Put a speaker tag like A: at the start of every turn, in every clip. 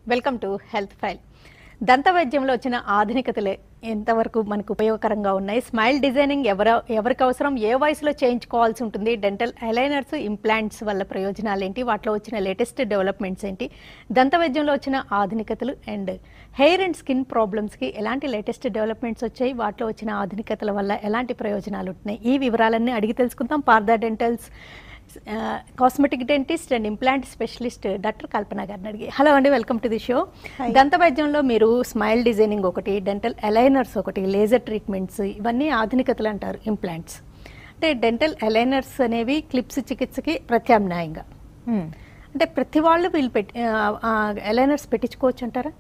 A: Welcome to health file దంత వైద్యంలో వచ్చిన ఆధునికతలే ఎంతవరకు మనకు ఉపయోగకరంగా ఉన్నాయి స్మైల్ డిజైనింగ్ ఎవర ఎవరికి అవసరం ఏ వయసులో చేయించుకోవాల్సి ఉంటుంది డెంటల్ అలైనర్స్ ఇంప్లాంట్స్ వల్ల ప్రయోజనాలు ఏంటి వాటిలో వచ్చిన లేటెస్ట్ డెవలప్మెంట్స్ ఏంటి దంత వైద్యంలో వచ్చిన ఆధునికతలు అండ్ హెయిర్ అండ్ స్కిన్ ప్రాబ్లమ్స్కి ఎలాంటి లేటెస్ట్ డెవలప్మెంట్స్ వచ్చాయి వాటిలో వచ్చిన ఆధునికతల వల్ల ఎలాంటి ప్రయోజనాలు ఉంటున్నాయి ఈ వివరాలన్నీ అడిగి తెలుసుకుందాం Partha dentals cosmetic dentist and implant specialist doctor Kalpana గారిని అడిగి హలో అండి welcome to the show
B: Hi.
A: దంత వైద్యంలో మీరు స్మైల్ డిజైనింగ్ ఒకటి డెంటల్ అలైనర్స్ ఒకటి లేజర్ ట్రీట్మెంట్స్ ఇవన్నీ ఆధునికతలు అంటారు ఇంప్లాంట్స్ అంటే డెంటల్ అలైనర్స్ అనేవి క్లిప్స్ చికిత్సకి ప్రత్యామ్నాయంగా అంటే ప్రతి వాళ్ళు వీళ్ళు పెట్టి అలైనర్స్ పెట్టించుకోవచ్చు అంటారా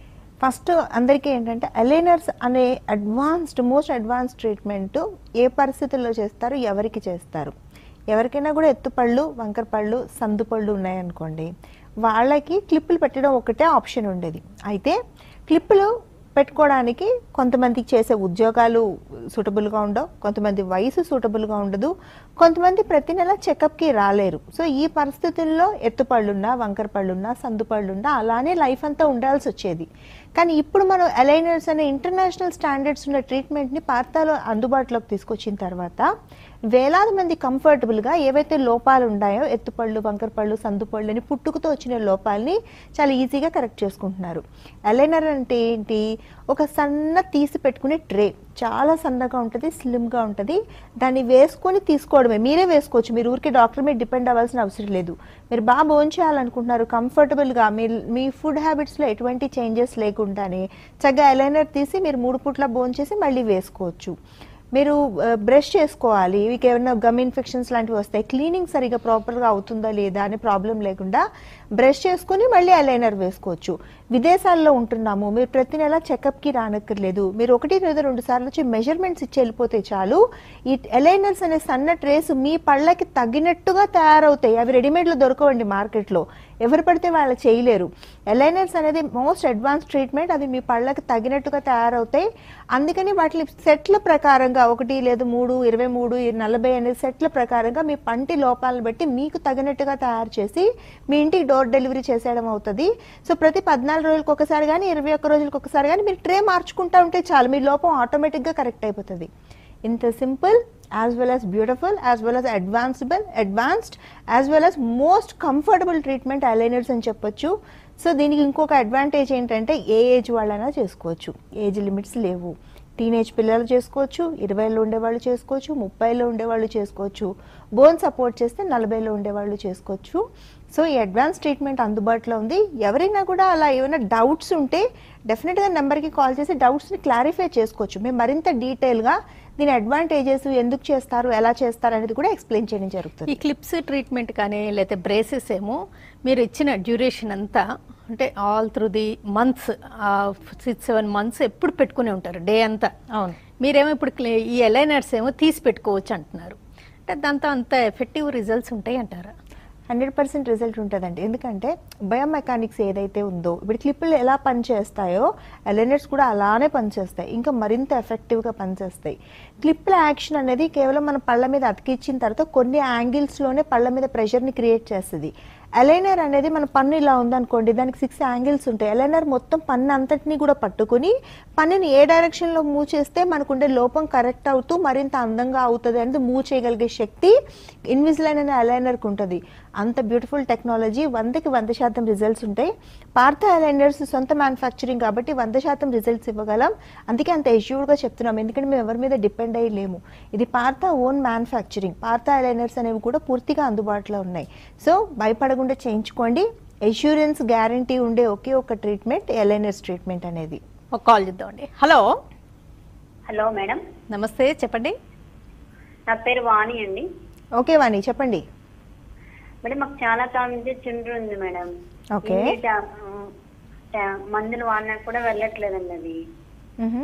B: ఫస్ట్ అందరికీ ఏంటంటే అలైనర్స్ అనే అడ్వాన్స్డ్ మోస్ట్ అడ్వాన్స్డ్ ట్రీట్మెంట్ ఏ పరిస్థితుల్లో చేస్తారు ఎవరికి చేస్తారు ఎవరికైనా కూడా ఎత్తుపళ్ళు వంకర పళ్ళు సందు పళ్ళు ఉన్నాయనుకోండి వాళ్ళకి క్లిప్పులు పెట్టడం ఒకటే ఆప్షన్ ఉండేది అయితే క్లిప్పులు పెట్టుకోవడానికి కొంతమందికి చేసే ఉద్యోగాలు సూటబుల్గా ఉండవు కొంతమంది వయసు సూటబుల్గా ఉండదు కొంతమంది ప్రతి నెల చెకప్కి రాలేరు సో ఈ పరిస్థితుల్లో ఎత్తుపళ్ళున్నా వంకర పళ్ళున్నా సందు పళ్ళున్నా అలానే లైఫ్ అంతా ఉండాల్సి వచ్చేది కానీ ఇప్పుడు మనం అలైనర్స్ అనే ఇంటర్నేషనల్ స్టాండర్డ్స్ ఉన్న ట్రీట్మెంట్ని పార్తాలో అందుబాటులోకి తీసుకొచ్చిన తర్వాత వేలాది మంది కంఫర్టబుల్గా ఏవైతే లోపాలు ఉన్నాయో ఎత్తుపళ్ళు వంకర పళ్ళు సందు పళ్ళు అని పుట్టుకతో వచ్చిన లోపాలని చాలా ఈజీగా కరెక్ట్ చేసుకుంటున్నారు అలైనర్ అంటే ఏంటి ఒక సన్న తీసి పెట్టుకునే ట్రే చాలా సన్నగా ఉంటుంది స్లిమ్గా ఉంటుంది దాన్ని వేసుకొని తీసుకోవడమే మీరే వేసుకోవచ్చు మీరు ఊరికి డాక్టర్ మీద డిపెండ్ అవ్వాల్సిన అవసరం లేదు మీరు బాగా భోజనం చేయాలనుకుంటున్నారు కంఫర్టబుల్గా మీ మీ ఫుడ్ హ్యాబిట్స్లో ఎటువంటి చేంజెస్ లేకుండానే చక్కగా అలైనర్ తీసి మీరు మూడు పూట్ల భోజనం చేసి మళ్ళీ వేసుకోవచ్చు మీరు బ్రష్ చేసుకోవాలి మీకు ఏమైనా గమ్ ఇన్ఫెక్షన్స్ లాంటివి వస్తాయి క్లీనింగ్ సరిగా ప్రాపర్గా అవుతుందా లేదా అనే ప్రాబ్లం లేకుండా బ్రష్ చేసుకొని మళ్ళీ అలైనర్ వేసుకోవచ్చు విదేశాల్లో ఉంటున్నాము మీరు ప్రతి నెల చెకప్కి రానక్కర్లేదు మీరు ఒకటి లేదా రెండు సార్లు వచ్చి మెజర్మెంట్స్ ఇచ్చి వెళ్ళిపోతే చాలు ఈ అలైనర్స్ అనే సన్న ట్రేస్ మీ పళ్ళకి తగినట్టుగా తయారవుతాయి అవి రెడీమేడ్లో దొరకవండి మార్కెట్లో ఎవరు పడితే వాళ్ళు చేయలేరు అలైనర్స్ అనేది మోస్ట్ అడ్వాన్స్ ట్రీట్మెంట్ అవి మీ పళ్ళకి తగినట్టుగా తయారవుతాయి అందుకని వాటిని సెట్ల ప్రకారంగా ఒకటి లేదు మూడు ఇరవై మూడు నలభై అనే సెట్ల ప్రకారంగా మీ పంటి లోపాలను బట్టి మీకు తగినట్టుగా తయారు చేసి మీ ఇంటికి డోర్ డెలివరీ చేసేయడం అవుతుంది సో ప్రతి పద్నాలుగు రోజులకు ఒకసారి కానీ ఇరవై ఒక్క రోజులకు ఒకసారి కానీ మీరు ట్రే మార్చుకుంటా ఉంటే చాలు మీ లోపం ఆటోమేటిక్గా కరెక్ట్ అయిపోతుంది ఇంత simple as well as beautiful as well as advanceable advanced as well as most comfortable treatment aligners అని చెప్పొచ్చు సో దీనికి ఇంకొక అడ్వాంటేజ్ ఏంటంటే ఏ ఏజ్ వాళ్ళైనా చేసుకోవచ్చు ఏజ్ లిమిట్స్ లేవు టీనేజ్ పిల్లలు చేసుకోవచ్చు ఇరవైలో ఉండేవాళ్ళు చేసుకోవచ్చు ముప్పైలో ఉండేవాళ్ళు చేసుకోవచ్చు బోన్ సపోర్ట్ చేస్తే నలభైలో ఉండేవాళ్ళు చేసుకోవచ్చు సో ఈ అడ్వాన్స్ ట్రీట్మెంట్ అందుబాటులో ఉంది ఎవరైనా కూడా అలా ఏమైనా డౌట్స్ ఉంటే డెఫినెట్గా నెంబర్కి కాల్ చేసి డౌట్స్ని క్లారిఫై చేసుకోవచ్చు మేము మరింత డీటెయిల్గా దీని అడ్వాంటేజెస్ ఎందుకు చేస్తారు ఎలా చేస్తారు అనేది కూడా ఎక్స్ప్లెయిన్ చేయడం జరుగుతుంది
A: ఈ క్లిప్స్ ట్రీట్మెంట్ కానీ లేకపోతే బ్రేసెస్ ఏమో మీరు ఇచ్చిన డ్యూరేషన్ అంతా అంటే all through the months six seven months ఎప్పుడు పెట్టుకునే ఉంటారు డే అంతా
B: అవును
A: మీరేమో ఇప్పుడు క్లే- ఈ అలైనర్స్ ఏమో తీసి పెట్టుకోవచ్చు అంటున్నారు అంటే దాంతో అంత ఎఫెక్టివ్ రిజల్ట్స్ ఉంటాయి అంటారా
B: హండ్రెడ్ పర్సెంట్ రిజల్ట్ ఉంటుందండి ఎందుకంటే బయోమెకానిక్స్ ఏదైతే ఉందో ఇప్పుడు క్లిప్పులు ఎలా పనిచేస్తాయో అలైనర్స్ కూడా అలానే పనిచేస్తాయి ఇంకా మరింత ఎఫెక్టివ్గా పనిచేస్తాయి క్లిప్పుల యాక్షన్ అనేది కేవలం మన పళ్ళ మీద అతికిచ్చిన తర్వాత కొన్ని యాంగిల్స్లోనే పళ్ళ మీద ప్రెషర్ని క్రియేట్ చేస్తుంది అలైనర్ అనేది మన పన్ను ఇలా ఉందనుకోండి దానికి సిక్స్ యాంగిల్స్ ఉంటాయి అలైనర్ మొత్తం పన్ను అంతటిని కూడా పట్టుకుని పన్నుని ఏ డైరెక్షన్లో మూవ్ చేస్తే మనకుండే లోపం కరెక్ట్ అవుతూ మరింత అందంగా అవుతుంది అనేది మూవ్ చేయగలిగే శక్తి ఇన్విజిలైన్ అనే అలైనర్కి ఉంటుంది అంత బ్యూటిఫుల్ టెక్నాలజీ వందకి వంద శాతం రిజల్ట్స్ ఉంటాయి పార్థ అలైనర్స్ సొంత మ్యానుఫ్యాక్చరింగ్ కాబట్టి వంద శాతం రిజల్ట్స్ ఇవ్వగలం అందుకే అంత ఎష్యూర్డ్గా చెప్తున్నాం ఎందుకంటే మేము ఎవరి మీద డిపెండ్ అయ్యి లేము ఇది Partha own manufacturing Partha aligners అనేవి కూడా పూర్తిగా అందుబాటులో ఉన్నాయి సో భయపడకుండా చేయించుకోండి ఎష్యూరెన్స్ గ్యారంటీ ఉండే ఒకే ఒక ట్రీట్మెంట్ అలైనర్స్ ట్రీట్మెంట్ అనేది
A: ఒక కాల్ చేద్దామండి హలో
C: హలో మేడం
A: నమస్తే చెప్పండి
C: నా పేరు వాణి అండి
B: ఓకే వాణి చెప్పండి
C: మేడం మాకు చాలా కాలం నుంచి చుండ్రు ఉంది మేడం
B: ఓకే.
C: ఎన్ని టా- టా- మందులు వాడినా కూడా వెళ్ళట్లేదండి అది
B: మ్హూ.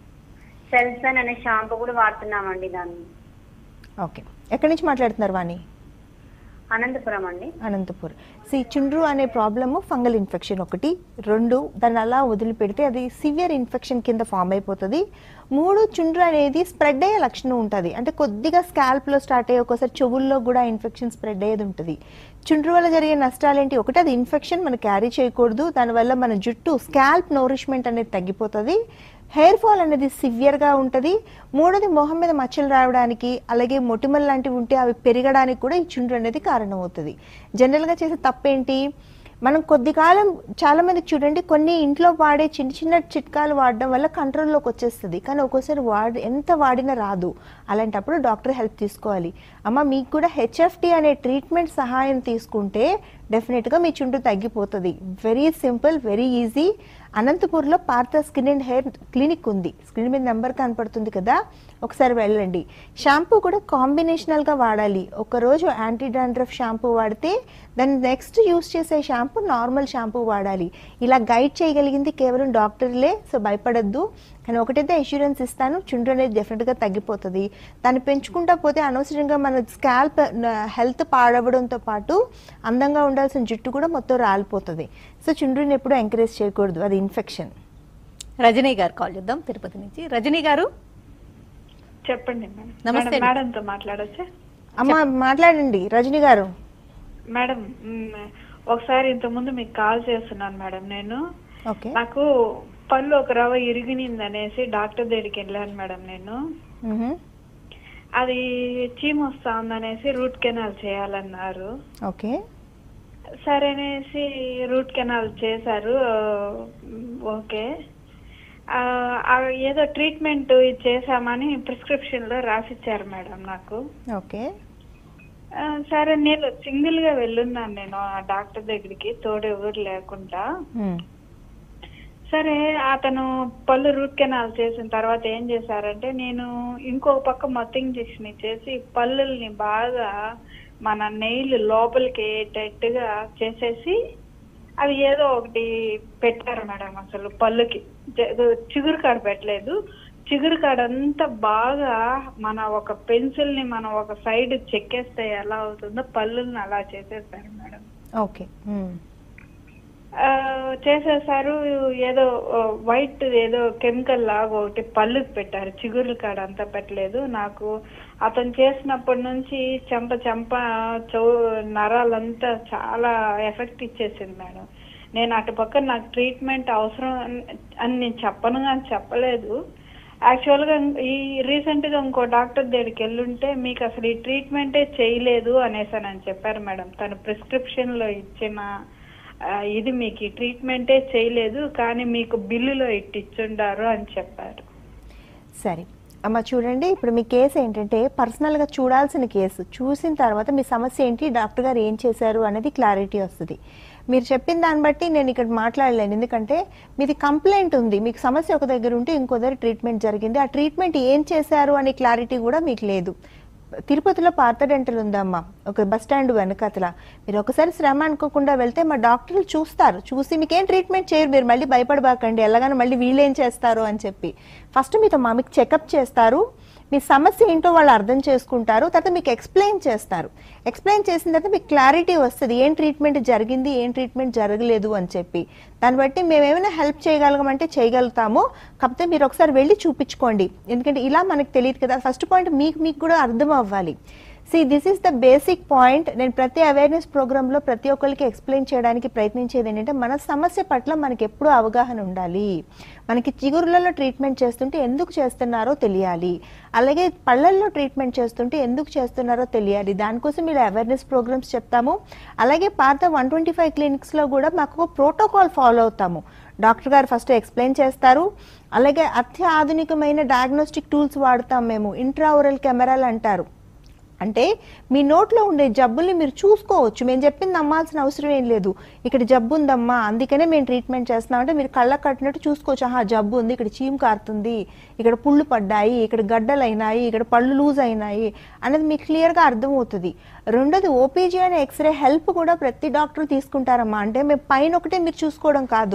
C: సెల్సన్ అనే షాంపూ కూడా వాడుతున్నామండి దాన్ని
B: ఓకే ఎక్కడి నుంచి మాట్లాడుతున్నారు వాణి
C: అనంతపురం అండి
B: అనంతపూర్ సి చుండ్రు అనే ప్రాబ్లము ఫంగల్ ఇన్ఫెక్షన్ ఒకటి రెండు దాన్ని అలా వదిలిపెడితే అది సివియర్ ఇన్ఫెక్షన్ కింద ఫామ్ అయిపోతుంది మూడు చుండ్రు అనేది స్ప్రెడ్ అయ్యే లక్షణం ఉంటుంది అంటే కొద్దిగా స్కాల్ప్లో స్టార్ట్ అయ్యి ఒక్కోసారి చెవుల్లో కూడా ఇన్ఫెక్షన్ స్ప్రెడ్ అయ్యేది ఉంటుంది చుండ్రు వల్ల జరిగే నష్టాలు ఏంటి ఒకటి అది ఇన్ఫెక్షన్ మనం క్యారీ చేయకూడదు దానివల్ల మన జుట్టు స్కాల్ప్ నోరిష్మెంట్ అనేది తగ్గిపోతుంది హెయిర్ ఫాల్ అనేది సివియర్గా ఉంటుంది మూడోది మొహం మీద మచ్చలు రావడానికి అలాగే మొటిమలు లాంటివి ఉంటే అవి పెరగడానికి కూడా ఈ చుండ్రు అనేది కారణం అవుతుంది జనరల్గా చేసే తప్పేంటి మనం కొద్ది కాలం చాలా మంది చూడండి కొన్ని ఇంట్లో వాడే చిన్న చిన్న చిట్కాలు వాడడం వల్ల కంట్రోల్లోకి వచ్చేస్తుంది కానీ ఒక్కోసారి వాడి ఎంత వాడినా రాదు అలాంటప్పుడు డాక్టర్ హెల్ప్ తీసుకోవాలి అమ్మ మీకు కూడా హెచ్ఎఫ్టి అనే ట్రీట్మెంట్ సహాయం తీసుకుంటే డెఫినెట్గా మీ చుండ్రు తగ్గిపోతుంది వెరీ సింపుల్ వెరీ ఈజీ అనంతపూర్లో Partha skin and hair clinic ఉంది స్క్రీన్ మీద నెంబర్ కనపడుతుంది కదా ఒకసారి వెళ్ళండి షాంపూ కూడా కాంబినేషనల్గా వాడాలి ఒకరోజు యాంటీ డాండ్రఫ్ షాంపూ వాడితే దాన్ని నెక్స్ట్ యూస్ చేసే షాంపూ నార్మల్ షాంపూ వాడాలి ఇలా గైడ్ చేయగలిగింది కేవలం డాక్టర్లే సో భయపడద్దు కానీ ఒకటైతే ఇన్సూరెన్స్ ఇస్తాను చుండ్రు అనేది డెఫినెట్గా తగ్గిపోతుంది దాన్ని పెంచుకుంటా పోతే అనవసరంగా మన స్కాల్ప్ హెల్త్ పాడవడంతో పాటు అందంగా ఉండాల్సిన జుట్టు కూడా మొత్తం రాలిపోతుంది సో చుండ్రుని ఎప్పుడూ ఎంకరేజ్ చేయకూడదు అది ఇన్ఫెక్షన్
A: రజనీ గారు కాల్ చేద్దాం తిరుపతి నుంచి రజనీ గారు
D: చెప్పండి మేడం
A: నమస్తే.
D: మేడం మేడంతో మాట్లాడొచ్చా
B: అమ్మ మాట్లాడండి రజని గారు
D: మేడం మ్, ఒకసారి ఇంత ముందు మీకు కాల్ చేస్తున్నాను మేడం నేను
B: ఓకే
D: నాకు పళ్ళు ఒక రవ ఇరిగినింది అనేసి డాక్టర్ దగ్గరికి వెళ్ళాను మేడం నేను
B: మ్హూ.
D: అది చీమ వస్తా ఉందనేసి రూట్ కెనాల్ చేయాలన్నారు
B: ఓకే
D: సరే అనేసి రూట్ కెనాల్ చేశారు ఆ, ఓకే ఆ, ఆ, ఏదో ట్రీట్మెంట్ ఇది చేశామని ప్రిస్క్రిప్షన్ లో రాసిచ్చారు మేడం నాకు
B: ఓకే
D: ఆ, సరే నేను సింగిల్ గా వెళ్ళున్నాను నేను ఆ డాక్టర్ దగ్గరికి తోడు ఎవరు లేకుండా
B: మ్.
D: సరే అతను పళ్ళు రూట్ కెనాల్ చేసిన తర్వాత ఏం చేశారంటే నేను ఇంకో పక్క మొత్తం ఇంజెక్షన్ ఇచ్చేసి పళ్ళుల్ని బాగా మన నెయిల్ లోపలికి గా చేసేసి అవి ఏదో ఒకటి పెట్టారు మేడం అసలు పళ్ళుకి జ- చిగురు కాడ పెట్టలేదు చిగురు కాడ అంతా బాగా మన ఒక పెన్సిల్ ని మనం ఒక సైడ్ చెక్కేస్తే ఎలా అవుతుందో పళ్ళుల్ని అలా చేసేసారు మేడం
B: ఓకే మ్.
D: ఆ, చేసేసారు ఏదో వైట్ ఏదో కెమికల్ లాగా ఒకటి పళ్ళుకి పెట్టారు చిగుర్ల కాడ అంతా పెట్టలేదు నాకు అతను చేసినప్పటి నుంచి చెంప చెంప చౌ నరాలంతా చాలా ఎఫెక్ట్ ఇచ్చేసింది మేడం నేను అటు పక్క నాకు ట్రీట్మెంట్ అవసరం అని- అని నేను చెప్పను కానీ చెప్పలేదు యాక్చువల్గా ఈ రీసెంట్ గా ఇంకో డాక్టర్ దగ్గరికి వెళ్ళుంటే మీకు అసలు ఈ ట్రీట్మెంటే చేయలేదు అనేసి అని చెప్పారు మేడం తను ప్రిస్క్రిప్షన్ లో ఇచ్చిన ఆ, ఇది మీకు ఈ ట్రీట్మెంటే చేయలేదు కానీ మీకు బిల్లులో ఇట్టి ఇచ్చుండారు అని చెప్పారు
B: సరే అమ్మ చూడండి ఇప్పుడు మీ కేసు ఏంటంటే పర్సనల్గా చూడాల్సిన కేసు చూసిన తర్వాత మీ సమస్య ఏంటి డాక్టర్ గారు ఏం చేశారు అనేది క్లారిటీ వస్తుంది మీరు చెప్పిన దాన్ని బట్టి నేను ఇక్కడ మాట్లాడలేను ఎందుకంటే మీది కంప్లైంట్ ఉంది మీకు సమస్య ఒక దగ్గర ఉంటే ఇంకో దగ్గర ట్రీట్మెంట్ జరిగింది ఆ ట్రీట్మెంట్ ఏం చేశారు అనే క్లారిటీ కూడా మీకు లేదు తిరుపతిలో పాత డెంటల్ ఉందమ్మా ఒక బస్ స్టాండ్ వెనకతల మీరు ఒకసారి శ్రమ అనుకోకుండా వెళ్తే మా డాక్టర్లు చూస్తారు చూసి మీకు ఏం ట్రీట్మెంట్ చేయరు మీరు మళ్ళీ భయపడబాకండి ఎలాగైనా మళ్ళీ వీళ్ళు ఏం చేస్తారు అని చెప్పి ఫస్ట్ మీతో మా మీకు చెకప్ చేస్తారు మీ సమస్య ఏంటో వాళ్ళు అర్థం చేసుకుంటారు తర్వాత మీకు ఎక్స్ప్లెయిన్ చేస్తారు ఎక్స్ప్లెయిన్ చేసిన తర్వాత మీకు క్లారిటీ వస్తుంది ఏం ట్రీట్మెంట్ జరిగింది ఏం ట్రీట్మెంట్ జరగలేదు అని చెప్పి దాన్ని బట్టి మేము ఏమైనా హెల్ప్ చేయగలగమంటే చేయగలుగుతాము కాకపోతే మీరు ఒకసారి వెళ్ళి చూపించుకోండి ఎందుకంటే ఇలా మనకు తెలియదు కదా ఫస్ట్ పాయింట్ మీకు మీకు కూడా అర్థం అవ్వాలి see this is the basic point నేను ప్రతి అవేర్నెస్ ప్రోగ్రాంలో ప్రతి ఒక్కరికి ఎక్స్ప్లెయిన్ చేయడానికి ప్రయత్నించేది ఏంటంటే మన సమస్య పట్ల మనకి ఎప్పుడూ అవగాహన ఉండాలి మనకి చిగురులలో ట్రీట్మెంట్ చేస్తుంటే ఎందుకు చేస్తున్నారో తెలియాలి అలాగే పళ్ళల్లో ట్రీట్మెంట్ చేస్తుంటే ఎందుకు చేస్తున్నారో తెలియాలి దానికోసం మీరు అవేర్నెస్ ప్రోగ్రామ్స్ చెప్తాము అలాగే పాత వన్ ట్వంటీ ఫైవ్ క్లినిక్స్లో కూడా మాకు ప్రోటోకాల్ ఫాలో అవుతాము డాక్టర్ గారు ఫస్ట్ ఎక్స్ప్లెయిన్ చేస్తారు అలాగే అత్యాధునికమైన డయాగ్నోస్టిక్ టూల్స్ వాడతాం మేము ఇంట్రావరల్ కెమెరాలు అంటారు అంటే మీ నోట్లో ఉండే జబ్బుల్ని మీరు చూసుకోవచ్చు మేము చెప్పింది నమ్మాల్సిన అవసరం ఏం లేదు ఇక్కడ జబ్బు ఉందమ్మా అందుకనే మేము ట్రీట్మెంట్ చేస్తున్నామంటే మీరు కళ్ళకు కట్టినట్టు చూసుకోవచ్చు ఆహా జబ్బు ఉంది ఇక్కడ చీము కారుతుంది ఇక్కడ పుళ్ళు పడ్డాయి ఇక్కడ గడ్డలు అయినాయి ఇక్కడ పళ్ళు లూజ్ అయినాయి అనేది మీకు క్లియర్గా అర్థమవుతుంది రెండోది ఓపీజీ అనే ఎక్స్రే హెల్ప్ కూడా ప్రతి డాక్టర్ తీసుకుంటారమ్మా అంటే మేము పైన ఒకటే మీరు చూసుకోవడం కాదు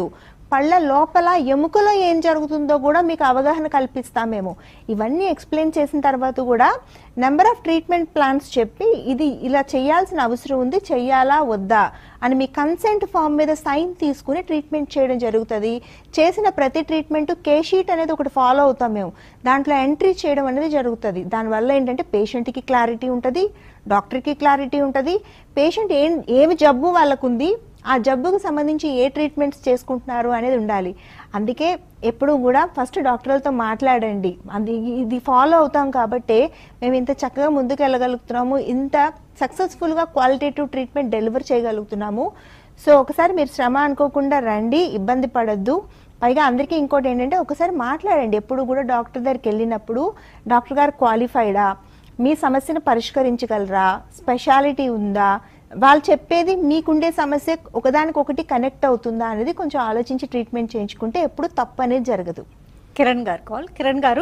B: పళ్ళ లోపల ఎముకలో ఏం జరుగుతుందో కూడా మీకు అవగాహన కల్పిస్తామేమో ఇవన్నీ ఎక్స్ప్లెయిన్ చేసిన తర్వాత కూడా నెంబర్ ఆఫ్ ట్రీట్మెంట్ ప్లాన్స్ చెప్పి ఇది ఇలా చేయాల్సిన అవసరం ఉంది చెయ్యాలా వద్దా అని మీ కన్సెంట్ ఫామ్ మీద సైన్ తీసుకుని ట్రీట్మెంట్ చేయడం జరుగుతుంది చేసిన ప్రతి ట్రీట్మెంట్ కే షీట్ అనేది ఒకటి ఫాలో అవుతాం మేము దాంట్లో ఎంట్రీ చేయడం అనేది జరుగుతుంది దానివల్ల ఏంటంటే పేషెంట్కి క్లారిటీ ఉంటుంది డాక్టర్కి క్లారిటీ ఉంటుంది పేషెంట్ ఏం ఏమి జబ్బు వాళ్ళకుంది ఆ జబ్బుకు సంబంధించి ఏ ట్రీట్మెంట్స్ చేసుకుంటున్నారు అనేది ఉండాలి అందుకే ఎప్పుడు కూడా ఫస్ట్ డాక్టర్లతో మాట్లాడండి అది ఇది ఫాలో అవుతాం కాబట్టి మేము ఇంత చక్కగా ముందుకు వెళ్ళగలుగుతున్నాము ఇంత సక్సెస్ఫుల్గా క్వాలిటేటివ్ ట్రీట్మెంట్ డెలివర్ చేయగలుగుతున్నాము సో ఒకసారి మీరు శ్రమ అనుకోకుండా రండి ఇబ్బంది పడద్దు పైగా అందరికీ ఇంకోటి ఏంటంటే ఒకసారి మాట్లాడండి ఎప్పుడు కూడా డాక్టర్ దగ్గరికి వెళ్ళినప్పుడు డాక్టర్ గారు క్వాలిఫైడా మీ సమస్యను పరిష్కరించగలరా స్పెషాలిటీ ఉందా వాళ్ళు చెప్పేది మీకుండే సమస్య ఒకదానికొకటి కనెక్ట్ అవుతుందా అనేది కొంచెం ఆలోచించి ట్రీట్మెంట్ చేయించుకుంటే ఎప్పుడు తప్పు అనేది జరగదు
A: కిరణ్ గారు కాల్ కిరణ్ గారు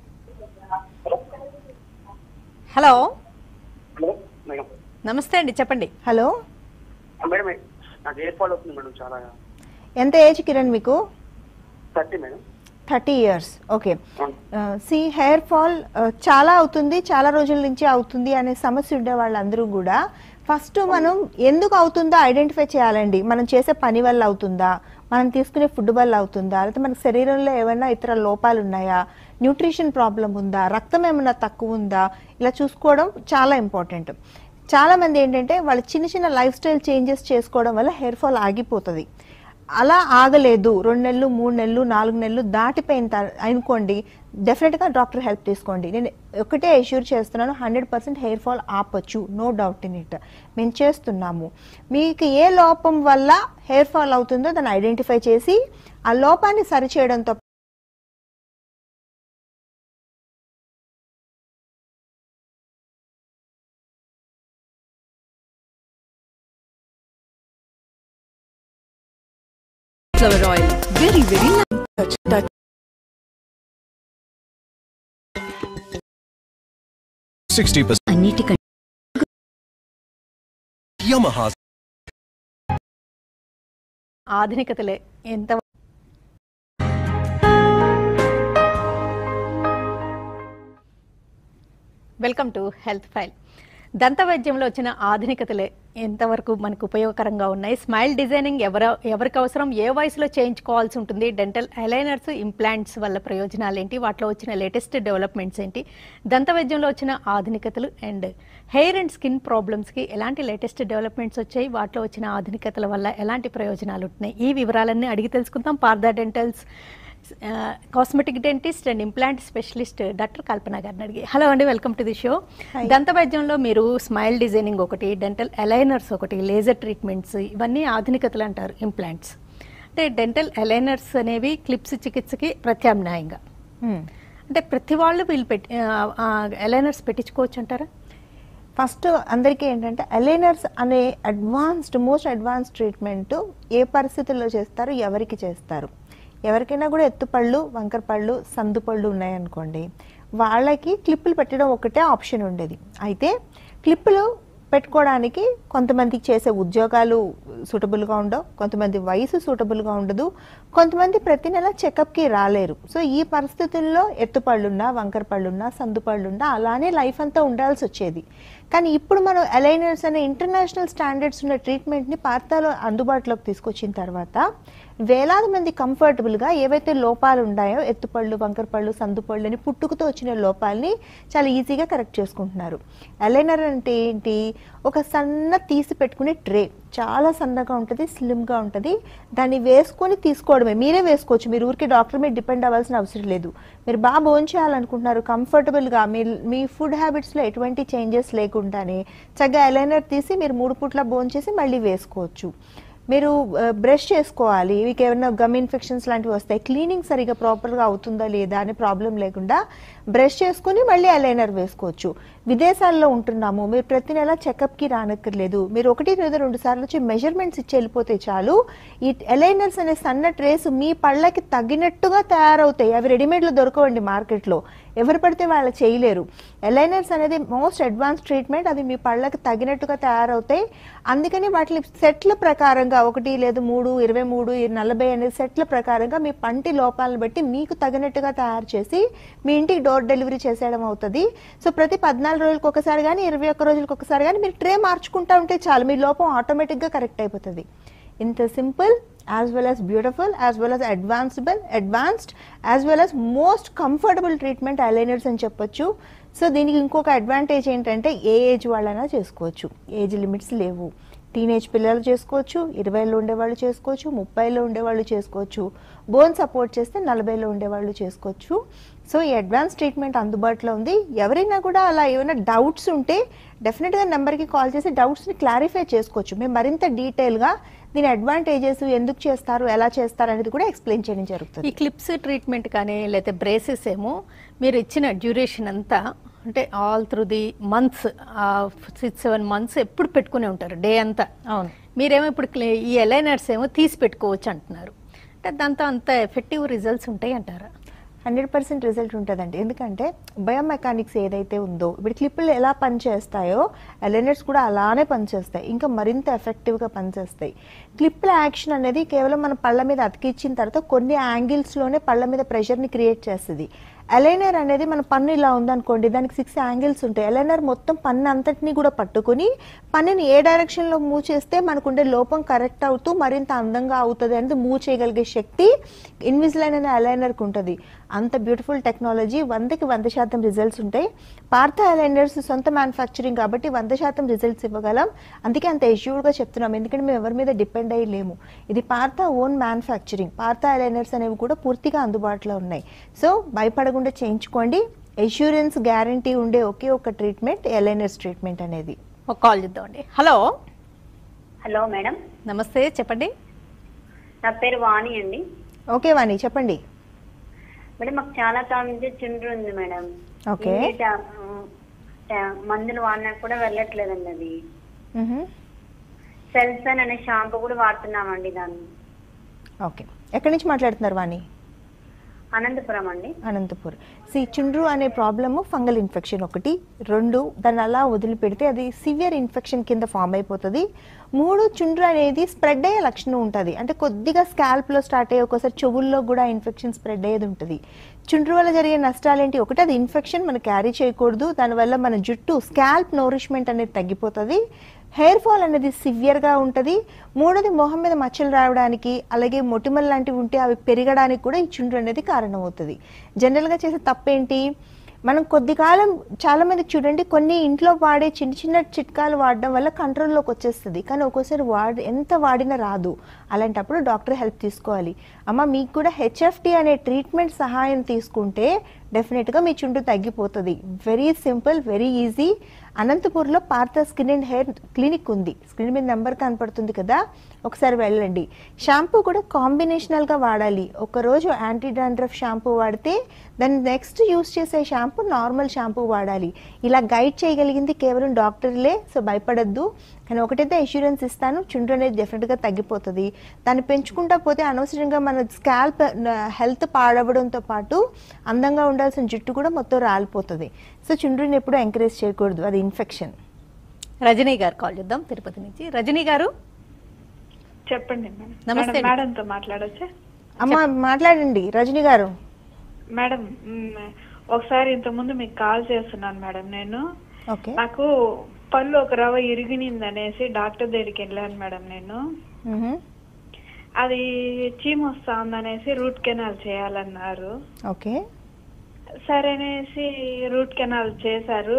A: హలో
E: హలో మేడం
A: నమస్తే అండి చెప్పండి
B: హలో
E: మేడం నాకు హెయిర్ ఫాల్ అవుతుంది మేడం చాలా
B: ఎంత ఏజ్ కిరణ్ మీకు
E: thirty madam
B: thirty years okay
E: అవును.
B: సి హెయిర్ ఫాల్ చాలా అవుతుంది చాలా రోజుల నుంచి అవుతుంది అనే సమస్య ఉండే వాళ్ళందరూ కూడా ఫస్ట్ మనం ఎందుకు అవుతుందో ఐడెంటిఫై చేయాలండి మనం చేసే పని వల్ల అవుతుందా మనం తీసుకునే ఫుడ్ వల్ల అవుతుందా లేకపోతే మన శరీరంలో ఏమైనా ఇతర లోపాలు ఉన్నాయా న్యూట్రిషన్ ప్రాబ్లం ఉందా రక్తం ఏమైనా తక్కువ ఉందా ఇలా చూసుకోవడం చాలా ఇంపార్టెంట్ చాలా మంది ఏంటంటే వాళ్ళు చిన్న చిన్న లైఫ్ స్టైల్ చేంజెస్ చేసుకోవడం వల్ల హెయిర్ ఫాల్ ఆగిపోతుంది అలా ఆగలేదు రెండు నెలలు మూడు నెలలు నాలుగు నెలలు దాటిపోయిన తర్- అనుకోండి డెఫినెట్గా డాక్టర్ హెల్ప్ తీసుకోండి నేను ఒకటే అష్యూర్ చేస్తున్నాను హండ్రెడ్ పర్సెంట్ హెయిర్ ఫాల్ ఆపొచ్చు నో డౌట్ ఇన్ ఇట్ మేము చేస్తున్నాము మీకు ఏ లోపం వల్ల హెయిర్ ఫాల్ అవుతుందో దాన్ని ఐడెంటిఫై చేసి ఆ లోపాన్ని సరిచేయడంతో
F: flower oil. Very, very light touch. touch.
G: Sixty percent
F: అన్నిటికంటే
G: Yamaha
A: ఆధునికతలే ఎంత వెల్కమ్ టు హెల్త్ ఫైల్ దంత వైద్యంలో వచ్చిన ఆధునికతలే ఎంతవరకు మనకు ఉపయోగకరంగా ఉన్నాయి స్మైల్ డిజైనింగ్ ఎవర ఎవరికి అవసరం ఏ వయసులో చేయించుకోవాల్సి ఉంటుంది డెంటల్ అలైనర్స్ ఇంప్లాంట్స్ వల్ల ప్రయోజనాలు ఏంటి వాటిలో వచ్చిన లేటెస్ట్ డెవలప్మెంట్స్ ఏంటి దంత వైద్యంలో వచ్చిన ఆధునికతలు అండ్ హెయిర్ అండ్ స్కిన్ ప్రాబ్లమ్స్కి ఎలాంటి లేటెస్ట్ డెవలప్మెంట్స్ వచ్చాయి వాటిలో వచ్చిన ఆధునికతల వల్ల ఎలాంటి ప్రయోజనాలు ఉంటున్నాయి ఈ వివరాలన్నీ అడిగి తెలుసుకుందాం Partha dentals cosmetic dentist and implant specialist doctor Kalpana గారిని అడిగి హలో అండి welcome to the show
B: Hi.
A: దంత వైద్యంలో మీరు స్మైల్ డిజైనింగ్ ఒకటి డెంటల్ అలైనర్స్ ఒకటి లేజర్ ట్రీట్మెంట్స్ ఇవన్నీ ఆధునికతలు అంటారు ఇంప్లాంట్స్ అంటే డెంటల్ అలైనర్స్ అనేవి క్లిప్స్ చికిత్సకి ప్రత్యామ్నాయంగా
B: Hmm.
A: అంటే ప్రతి వాళ్ళు వీళ్ళు పెట్టి అలైనర్స్ పెట్టించుకోవచ్చు అంటారా
B: ఫస్ట్ అందరికీ ఏంటంటే అలైనర్స్ అనే అడ్వాన్స్డ్ మోస్ట్ అడ్వాన్స్డ్ ట్రీట్మెంట్ ఏ పరిస్థితుల్లో చేస్తారు ఎవరికి చేస్తారు ఎవరికైనా కూడా ఎత్తుపళ్ళు వంకర పళ్ళు సందు పళ్ళు ఉన్నాయనుకోండి వాళ్ళకి క్లిప్పులు పెట్టడం ఒకటే ఆప్షన్ ఉండేది అయితే క్లిప్పులు పెట్టుకోవడానికి కొంతమందికి చేసే ఉద్యోగాలు సూటబుల్గా ఉండవు కొంతమంది వయసు సూటబుల్గా ఉండదు కొంతమంది ప్రతి నెల చెకప్కి రాలేరు సో ఈ పరిస్థితుల్లో ఎత్తుపళ్ళున్నా వంకర పళ్ళున్నా సందు పళ్ళున్నా అలానే లైఫ్ అంతా ఉండాల్సి వచ్చేది కానీ ఇప్పుడు మనం అలైనర్స్ అనే ఇంటర్నేషనల్ స్టాండర్డ్స్ ఉన్న ట్రీట్మెంట్ని పార్తాలో అందుబాటులోకి తీసుకొచ్చిన తర్వాత వేలాది మంది కంఫర్టబుల్గా ఏవైతే లోపాలు ఉన్నాయో ఎత్తుపళ్ళు వంకర పళ్ళు సందు పళ్ళు అని పుట్టుకతో వచ్చిన లోపాలని చాలా ఈజీగా కరెక్ట్ చేసుకుంటున్నారు అలైనర్ అంటే ఏంటి ఒక సన్న తీసి పెట్టుకునే ట్రే చాలా సన్నగా ఉంటుంది స్లిమ్గా ఉంటుంది దాన్ని వేసుకొని తీసుకోవడమే మీరే వేసుకోవచ్చు మీరు ఊరికి డాక్టర్ మీద డిపెండ్ అవ్వాల్సిన అవసరం లేదు మీరు బాగా భోజనం చేయాలనుకుంటున్నారు కంఫర్టబుల్గా మీ మీ ఫుడ్ హ్యాబిట్స్లో ఎటువంటి చేంజెస్ లేకుండానే చక్కగా అలైనర్ తీసి మీరు మూడు పూట్ల భోజనం చేసి మళ్ళీ వేసుకోవచ్చు మీరు బ్రష్ చేసుకోవాలి మీకు ఏమైనా గమ్ ఇన్ఫెక్షన్స్ లాంటివి వస్తాయి క్లీనింగ్ సరిగా ప్రాపర్గా అవుతుందా లేదా అనే ప్రాబ్లం లేకుండా బ్రష్ చేసుకుని మళ్ళీ అలైనర్ వేసుకోవచ్చు విదేశాల్లో ఉంటున్నాము మీరు ప్రతి నెల చెకప్కి రానక్కర్లేదు మీరు ఒకటి లేదా రెండు సార్లు వచ్చి మెజర్మెంట్స్ ఇచ్చి వెళ్ళిపోతే చాలు ఈ ఎలైనర్స్ అనే సన్న ట్రేస్ మీ పళ్ళకి తగినట్టుగా తయారవుతాయి అవి రెడీమేడ్లో దొరకవండి మార్కెట్లో ఎవరు పడితే వాళ్ళు చేయలేరు ఎలైనర్స్ అనేది మోస్ట్ అడ్వాన్స్ ట్రీట్మెంట్ అది మీ పళ్ళకి తగినట్టుగా తయారవుతాయి అందుకని వాటిని సెట్ల ప్రకారంగా ఒకటి లేదా మూడు ఇరవై మూడు ఈ నలభై అనేది సెట్ల ప్రకారంగా మీ పంటి లోపాలను బట్టి మీకు తగినట్టుగా తయారు చేసి మీ ఇంటికి డోర్ డెలివరీ చేసేయడం అవుతుంది సో ప్రతి పద్నాలుగు రోజులకు ఒకసారి కానీ ఇరవై ఒక్క రోజులకు ఒకసారి కానీ మీరు ట్రే మార్చుకుంటా ఉంటే చాలు మీ లోపం ఆటోమేటిక్గా కరెక్ట్ అయిపోతుంది ఇంత simple as well as beautiful as well as advanceable advanced as well as most comfortable treatment aligners అని చెప్పొచ్చు సో దీనికి ఇంకొక అడ్వాంటేజ్ ఏంటంటే ఏ ఏజ్ వాళ్ళైనా చేసుకోవచ్చు ఏజ్ లిమిట్స్ లేవు టీనేజ్ పిల్లలు చేసుకోవచ్చు ఇరవైలో ఉండేవాళ్ళు చేసుకోవచ్చు ముప్పైలో ఉండేవాళ్ళు చేసుకోవచ్చు బోన్ సపోర్ట్ చేస్తే నలభైలో ఉండేవాళ్ళు చేసుకోవచ్చు సో ఈ అడ్వాన్స్ ట్రీట్మెంట్ అందుబాటులో ఉంది ఎవరైనా కూడా అలా ఏమైనా డౌట్స్ ఉంటే డెఫినెట్గా నెంబర్కి కాల్ చేసి డౌట్స్ని క్లారిఫై చేసుకోవచ్చు మేము మరింత డీటెయిల్గా దీని అడ్వాంటేజెస్ ఎందుకు చేస్తారు ఎలా చేస్తారు అనేది కూడా ఎక్స్ప్లెయిన్ చేయడం
A: ఈ
B: జరుగుతుంది
A: క్లిప్స్ ట్రీట్మెంట్ కానీ లేకపోతే బ్రేసెస్ ఏమో మీరు ఇచ్చిన డ్యూరేషన్ అంతా అంటే all through the months six seven months ఎప్పుడు పెట్టుకునే ఉంటారు డే అంతా
B: అవును
A: మీరేమో ఇప్పుడు క్లే- ఈ ఎలైనర్స్ ఏమో తీసి పెట్టుకోవచ్చు అంటున్నారు అంటే దాంతో అంత ఎఫెక్టివ్ రిజల్ట్స్ ఉంటాయి అంటారా
B: హండ్రెడ్ పర్సెంట్ రిజల్ట్ ఉంటుందండి ఎందుకంటే బయోమెకానిక్స్ ఏదైతే ఉందో ఇప్పుడు క్లిప్పులు ఎలా పనిచేస్తాయో ఎలెనర్స్ కూడా అలానే పనిచేస్తాయి ఇంకా మరింత ఎఫెక్టివ్గా పనిచేస్తాయి క్లిప్పుల యాక్షన్ అనేది కేవలం మన పళ్ళ మీద అతికిచ్చిన తర్వాత కొన్ని యాంగిల్స్లోనే పళ్ళ మీద ప్రెషర్ని క్రియేట్ చేస్తుంది అలైనర్ అనేది మన పన్ను ఇలా ఉందనుకోండి దానికి సిక్స్ యాంగిల్స్ ఉంటాయి అలైనర్ మొత్తం పన్ను అంతటిని కూడా పట్టుకుని పన్నుని ఏ డైరెక్షన్లో మూవ్ చేస్తే మనకుండే లోపం కరెక్ట్ అవుతూ మరింత అందంగా అవుతుంది అనేది మూవ్ చేయగలిగే శక్తి ఇన్విజిలైన్ అనే అలైనర్కి ఉంటుంది అంత బ్యూటిఫుల్ టెక్నాలజీ వందకి వంద శాతం రిజల్ట్స్ ఉంటాయి పార్థ అలైనర్స్ సొంత మ్యానుఫ్యాక్చరింగ్ కాబట్టి వంద శాతం రిజల్ట్స్ ఇవ్వగలం అందుకే అంత ఎష్యూర్డ్గా చెప్తున్నాం ఎందుకంటే మేము ఎవరి మీద డిపెండ్ అయ్యి లేము ఇది Partha own manufacturing Partha aligners అనేవి కూడా పూర్తిగా అందుబాటులో ఉన్నాయి సో భయపడకుండా చేయించుకోండి ఎష్యూరెన్స్ గ్యారంటీ ఉండే ఒకే ఒక ట్రీట్మెంట్ ఎలైనర్స్ ట్రీట్మెంట్ అనేది
A: ఒక కాల్ చేద్దామండి హలో
C: హలో మేడం
A: నమస్తే చెప్పండి
C: నా పేరు వాణి అండి
B: ఓకే వాణి చెప్పండి
C: మేడం మాకు చాలా కాలం నుంచి చుండ్రు ఉంది మేడం
B: ఓకే.
C: ఎన్ని టా- టా- మందులు వాడినా కూడా వెళ్ళట్లేదండి అది
B: మ్హూ.
C: సెల్సన్ అనే షాంపూ కూడా వాడుతున్నామండి దాన్ని
B: ఓకే ఎక్కడి నుంచి మాట్లాడుతున్నారు వాణి
C: అనంతపురం అండి
B: అనంతపూర్ సి చుండ్రు అనే ప్రాబ్లము ఫంగల్ ఇన్ఫెక్షన్ ఒకటి రెండు దాన్ని అలా వదిలిపెడితే అది సివియర్ ఇన్ఫెక్షన్ కింద ఫామ్ అయిపోతుంది మూడు చుండ్రు అనేది స్ప్రెడ్ అయ్యే లక్షణం ఉంటుంది అంటే కొద్దిగా స్కాల్ప్లో స్టార్ట్ అయ్యే ఒకసారి చెవుల్లో కూడా ఇన్ఫెక్షన్ స్ప్రెడ్ అయ్యేది ఉంటుంది చుండ్రు వల్ల జరిగే నష్టాలు ఏంటి ఒకటి అది ఇన్ఫెక్షన్ మనం క్యారీ చేయకూడదు దానివల్ల మన జుట్టు స్కాల్ప్ నోరిష్మెంట్ అనేది తగ్గిపోతుంది హెయిర్ ఫాల్ అనేది సివియర్గా ఉంటుంది మూడోది మొహం మీద మచ్చలు రావడానికి అలాగే మొటిమలు లాంటివి ఉంటే అవి పెరగడానికి కూడా ఈ చుండ్రు అనేది కారణం అవుతుంది జనరల్గా చేసే తప్పేంటి మనం కొద్ది కాలం చాలా మందికి చూడండి కొన్ని ఇంట్లో వాడే చిన్న చిన్న చిట్కాలు వాడడం వల్ల కంట్రోల్లోకి వచ్చేస్తుంది కానీ ఒక్కోసారి వాడి ఎంత వాడినా రాదు అలాంటప్పుడు డాక్టర్ హెల్ప్ తీసుకోవాలి అమ్మ మీకు కూడా హెచ్ఎఫ్టి అనే ట్రీట్మెంట్ సహాయం తీసుకుంటే డెఫినెట్గా మీ చుండ్రు తగ్గిపోతుంది వెరీ సింపుల్ వెరీ ఈజీ అనంతపూర్లో Partha skin and hair clinic ఉంది స్క్రీన్ మీద నెంబర్ కనపడుతుంది కదా ఒకసారి వెళ్ళండి షాంపూ కూడా కాంబినేషనల్గా వాడాలి ఒకరోజు యాంటీ డాండ్రఫ్ షాంపూ వాడితే దాన్ని నెక్స్ట్ యూస్ చేసే షాంపూ నార్మల్ షాంపూ వాడాలి ఇలా గైడ్ చేయగలిగింది కేవలం డాక్టర్లే సో భయపడద్దు కానీ ఒకటైతే ఇన్సూరెన్స్ ఇస్తాను చుండ్రు అనేది డెఫినెట్గా తగ్గిపోతుంది దాన్ని పెంచుకుంటా పోతే అనవసరంగా మన స్కాల్ప్ హెల్త్ పాడవడంతో పాటు అందంగా ఉండాల్సిన జుట్టు కూడా మొత్తం రాలిపోతుంది సో చుండ్రుని ఎప్పుడు ఎంకరేజ్ చేయకూడదు అది ఇన్ఫెక్షన్
A: రజనీ గారు కాల్ చేద్దాం తిరుపతి నుంచి రజనీ గారు
D: చెప్పండి మేడం
A: నమస్తే
D: మేడం మేడంతో మాట్లాడొచ్చా
B: అమ్మ మాట్లాడండి రజనీ గారు
D: మేడం మ్, ఒకసారి ఇంత ముందు మీకు కాల్ చేస్తున్నాను మేడం నేను
B: ఓకే
D: నాకు పళ్ళు ఒక రవ్వ ఇరిగినింది అనేసి డాక్టర్ దగ్గరికి వెళ్ళాను మేడం నేను
B: మ్హూ.
D: అది చీమ వస్తా ఉందనేసి రూట్ కెనాల్ చేయాలన్నారు
B: ఓకే
D: సరే అనేసి రూట్ కెనాల్ చేశారు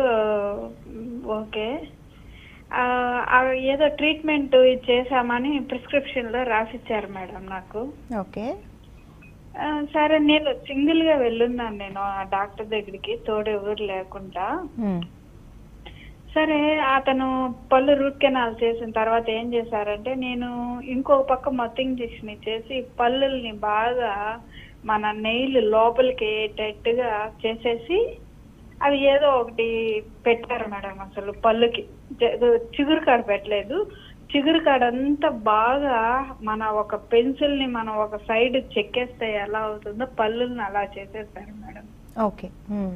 D: ఓకే ఆ, ఆ ఏదో ట్రీట్మెంట్ ఇది చేశామని ప్రిస్క్రిప్షన్ లో రాసిచ్చారు మేడం నాకు
B: ఓకే
D: ఆ, సరే నేను సింగిల్ గా వెళ్ళున్నాను నేను ఆ డాక్టర్ దగ్గరికి తోడు ఎవరు లేకుండా
B: మ్.
D: సరే అతను పళ్ళు రూట్ కెనాల్ చేసిన తర్వాత ఏం చేశారంటే నేను ఇంకో పక్క మొత్తం ఇంజెక్షన్ ఇచ్చేసి పళ్ళుల్ని బాగా మన నెయిల్ లోపలికి గా చేసేసి అది ఏదో ఒకటి పెట్టారు మేడం అసలు పళ్ళుకి జ- ఏదో చిగురు కాడ పెట్టలేదు చిగురు కాడ అంతా బాగా మన ఒక పెన్సిల్ ని మనం ఒక సైడ్ చెక్కేస్తే ఎలా అవుతుందో పళ్ళుల్ని అలా చేసేసారు మేడం
B: ఓకే మ్మ్.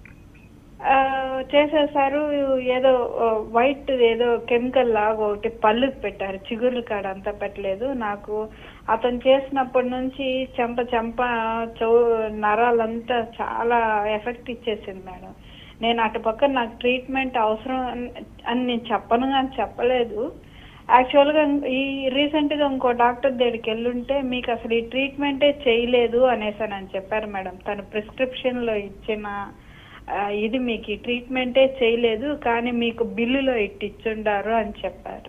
D: ఆ, చేసేసారు ఏదో ఆ, వైట్ ఏదో కెమికల్ లాగా ఒకటి పళ్ళుకి పెట్టారు చిగుర్ల కాడ అంతా పెట్టలేదు నాకు అతను చేసినప్పటి నుంచి చెంప చెంప చౌ నరాలంతా చాలా ఎఫెక్ట్ ఇచ్చేసింది మేడం నేను అటు పక్కన నాకు ట్రీట్మెంట్ అవసరం అని- అని నేను చెప్పను కానీ చెప్పలేదు యాక్చువల్గా ఈ రీసెంట్ గా ఇంకో డాక్టర్ దగ్గరికి వెళ్ళుంటే మీకు అసలు ఈ ట్రీట్మెంటే చేయలేదు అనేసి అని చెప్పారు మేడం తన ప్రిస్క్రిప్షన్ లో ఇచ్చిన ఆ, ఇది మీకు ఈ ట్రీట్మెంటే చేయలేదు కానీ మీకు బిల్లులో ఇట్టి ఇచ్చుండారు అని చెప్పారు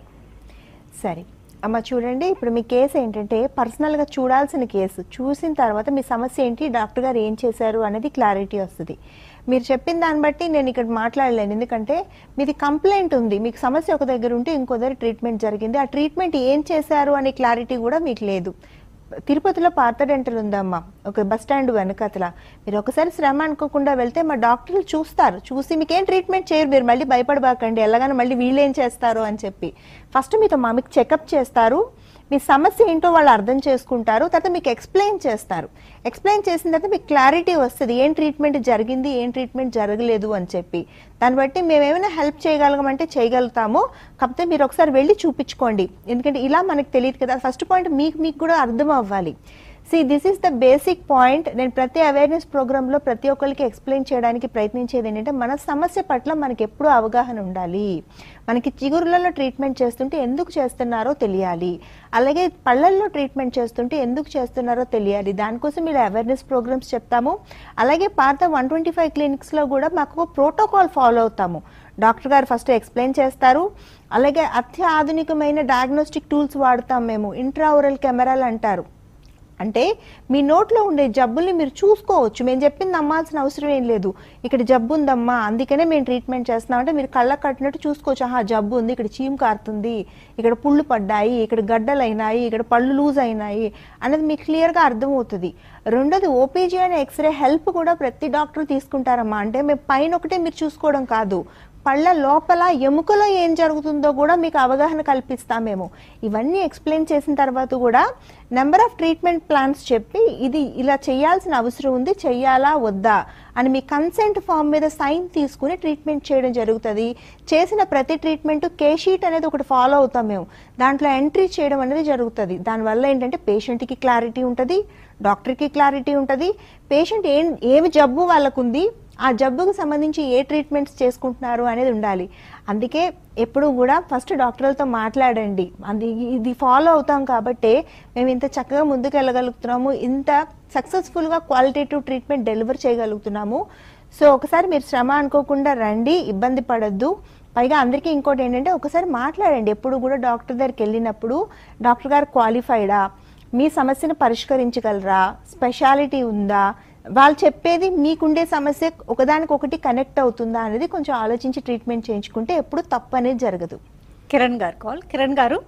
B: సరే అమ్మ చూడండి ఇప్పుడు మీ కేసు ఏంటంటే పర్సనల్గా చూడాల్సిన కేసు చూసిన తర్వాత మీ సమస్య ఏంటి డాక్టర్ గారు ఏం చేశారు అనేది క్లారిటీ వస్తుంది మీరు చెప్పిన దాన్ని బట్టి నేను ఇక్కడ మాట్లాడలేను ఎందుకంటే మీది కంప్లైంట్ ఉంది మీకు సమస్య ఒక దగ్గర ఉంటే ఇంకో దగ్గర ట్రీట్మెంట్ జరిగింది ఆ ట్రీట్మెంట్ ఏం చేశారు అనే క్లారిటీ కూడా మీకు లేదు తిరుపతిలో పార్థ డెంటల్ ఉందమ్మా ఒక బస్ స్టాండ్ వెనకతల మీరు ఒకసారి శ్రమ అనుకోకుండా వెళ్తే మా డాక్టర్లు చూస్తారు చూసి మీకు ఏం ట్రీట్మెంట్ చేయరు మీరు మళ్ళీ భయపడబాకండి ఎలాగైనా మళ్ళీ వీళ్ళు ఏం చేస్తారు అని చెప్పి ఫస్ట్ మీతో మా మీకు చెకప్ చేస్తారు మీ సమస్య ఏంటో వాళ్ళు అర్థం చేసుకుంటారు తర్వాత మీకు ఎక్స్ప్లెయిన్ చేస్తారు ఎక్స్ప్లెయిన్ చేసిన తర్వాత మీకు క్లారిటీ వస్తుంది ఏం ట్రీట్మెంట్ జరిగింది ఏం ట్రీట్మెంట్ జరగలేదు అని చెప్పి దాన్ని బట్టి మేము ఏమైనా హెల్ప్ చేయగలగమంటే చేయగలుగుతాము కాకపోతే మీరు ఒకసారి వెళ్ళి చూపించుకోండి ఎందుకంటే ఇలా మనకు తెలియదు కదా ఫస్ట్ పాయింట్ మీకు మీకు కూడా అర్థం అవ్వాలి see this is the basic point నేను ప్రతి అవేర్నెస్ ప్రోగ్రాంలో ప్రతి ఒక్కరికి ఎక్స్ప్లెయిన్ చేయడానికి ప్రయత్నించేది ఏంటంటే మన సమస్య పట్ల మనకి ఎప్పుడూ అవగాహన ఉండాలి మనకి చిగురులలో ట్రీట్మెంట్ చేస్తుంటే ఎందుకు చేస్తున్నారో తెలియాలి అలాగే పళ్ళల్లో ట్రీట్మెంట్ చేస్తుంటే ఎందుకు చేస్తున్నారో తెలియాలి దానికోసం మీరు అవేర్నెస్ ప్రోగ్రామ్స్ చెప్తాము అలాగే పాత వన్ ట్వంటీ ఫైవ్ క్లినిక్స్లో కూడా మాకు ప్రోటోకాల్ ఫాలో అవుతాము డాక్టర్ గారు ఫస్ట్ ఎక్స్ప్లెయిన్ చేస్తారు అలాగే అత్యాధునికమైన డయాగ్నోస్టిక్ టూల్స్ వాడతాం మేము ఇంట్రావరల్ కెమెరాలు అంటారు అంటే మీ నోట్లో ఉండే జబ్బుల్ని మీరు చూసుకోవచ్చు మేము చెప్పింది నమ్మాల్సిన అవసరం ఏం లేదు ఇక్కడ జబ్బు ఉందమ్మా అందుకనే మేము ట్రీట్మెంట్ చేస్తున్నాం అంటే మీరు కళ్ళకు కట్టినట్టు చూసుకోవచ్చు ఆహా జబ్బు ఉంది ఇక్కడ చీమ్ కారుతుంది ఇక్కడ పుళ్ళు పడ్డాయి ఇక్కడ గడ్డలు అయినాయి ఇక్కడ పళ్ళు లూజ్ అయినాయి అనేది మీకు క్లియర్గా అర్థమవుతుంది రెండోది ఓపీజీ అనే ఎక్స్రే హెల్ప్ కూడా ప్రతి డాక్టర్ తీసుకుంటారమ్మా అంటే మేము పైన ఒకటే మీరు చూసుకోవడం కాదు పళ్ళ లోపల ఎముకలో ఏం జరుగుతుందో కూడా మీకు అవగాహన కల్పిస్తామేమో ఇవన్నీ ఎక్స్ప్లెయిన్ చేసిన తర్వాత కూడా నెంబర్ ఆఫ్ ట్రీట్మెంట్ ప్లాన్స్ చెప్పి ఇది ఇలా చేయాల్సిన అవసరం ఉంది చెయ్యాలా వద్దా అని మీ కన్సెంట్ ఫామ్ మీద సైన్ తీసుకుని ట్రీట్మెంట్ చేయడం జరుగుతుంది చేసిన ప్రతి ట్రీట్మెంట్ కే షీట్ అనేది ఒకటి ఫాలో అవుతాం మేము దాంట్లో ఎంట్రీ చేయడం అనేది జరుగుతుంది దానివల్ల ఏంటంటే పేషెంట్కి క్లారిటీ ఉంటుంది డాక్టర్కి క్లారిటీ ఉంటుంది పేషెంట్ ఏం ఏమి జబ్బు వాళ్ళకుంది ఆ జబ్బుకు సంబంధించి ఏ ట్రీట్మెంట్స్ చేసుకుంటున్నారు అనేది ఉండాలి అందుకే ఎప్పుడు కూడా ఫస్ట్ డాక్టర్లతో మాట్లాడండి అది ఇది ఫాలో అవుతాం కాబట్టి మేము ఇంత చక్కగా ముందుకు వెళ్ళగలుగుతున్నాము ఇంత సక్సెస్ఫుల్గా క్వాలిటేటివ్ ట్రీట్మెంట్ డెలివర్ చేయగలుగుతున్నాము సో ఒకసారి మీరు శ్రమ అనుకోకుండా రండి ఇబ్బంది పడద్దు పైగా అందరికీ ఇంకోటి ఏంటంటే ఒకసారి మాట్లాడండి ఎప్పుడు కూడా డాక్టర్ దగ్గరికి వెళ్ళినప్పుడు డాక్టర్ గారు క్వాలిఫైడా మీ సమస్యను పరిష్కరించగలరా స్పెషాలిటీ ఉందా వాళ్ళు చెప్పేది మీకుండే సమస్య ఒకదానికొకటి కనెక్ట్ అవుతుందా అనేది కొంచెం ఆలోచించి ట్రీట్మెంట్ చేయించుకుంటే ఎప్పుడు తప్పు అనేది జరగదు
A: కిరణ్ గారు కాల్ కిరణ్ గారు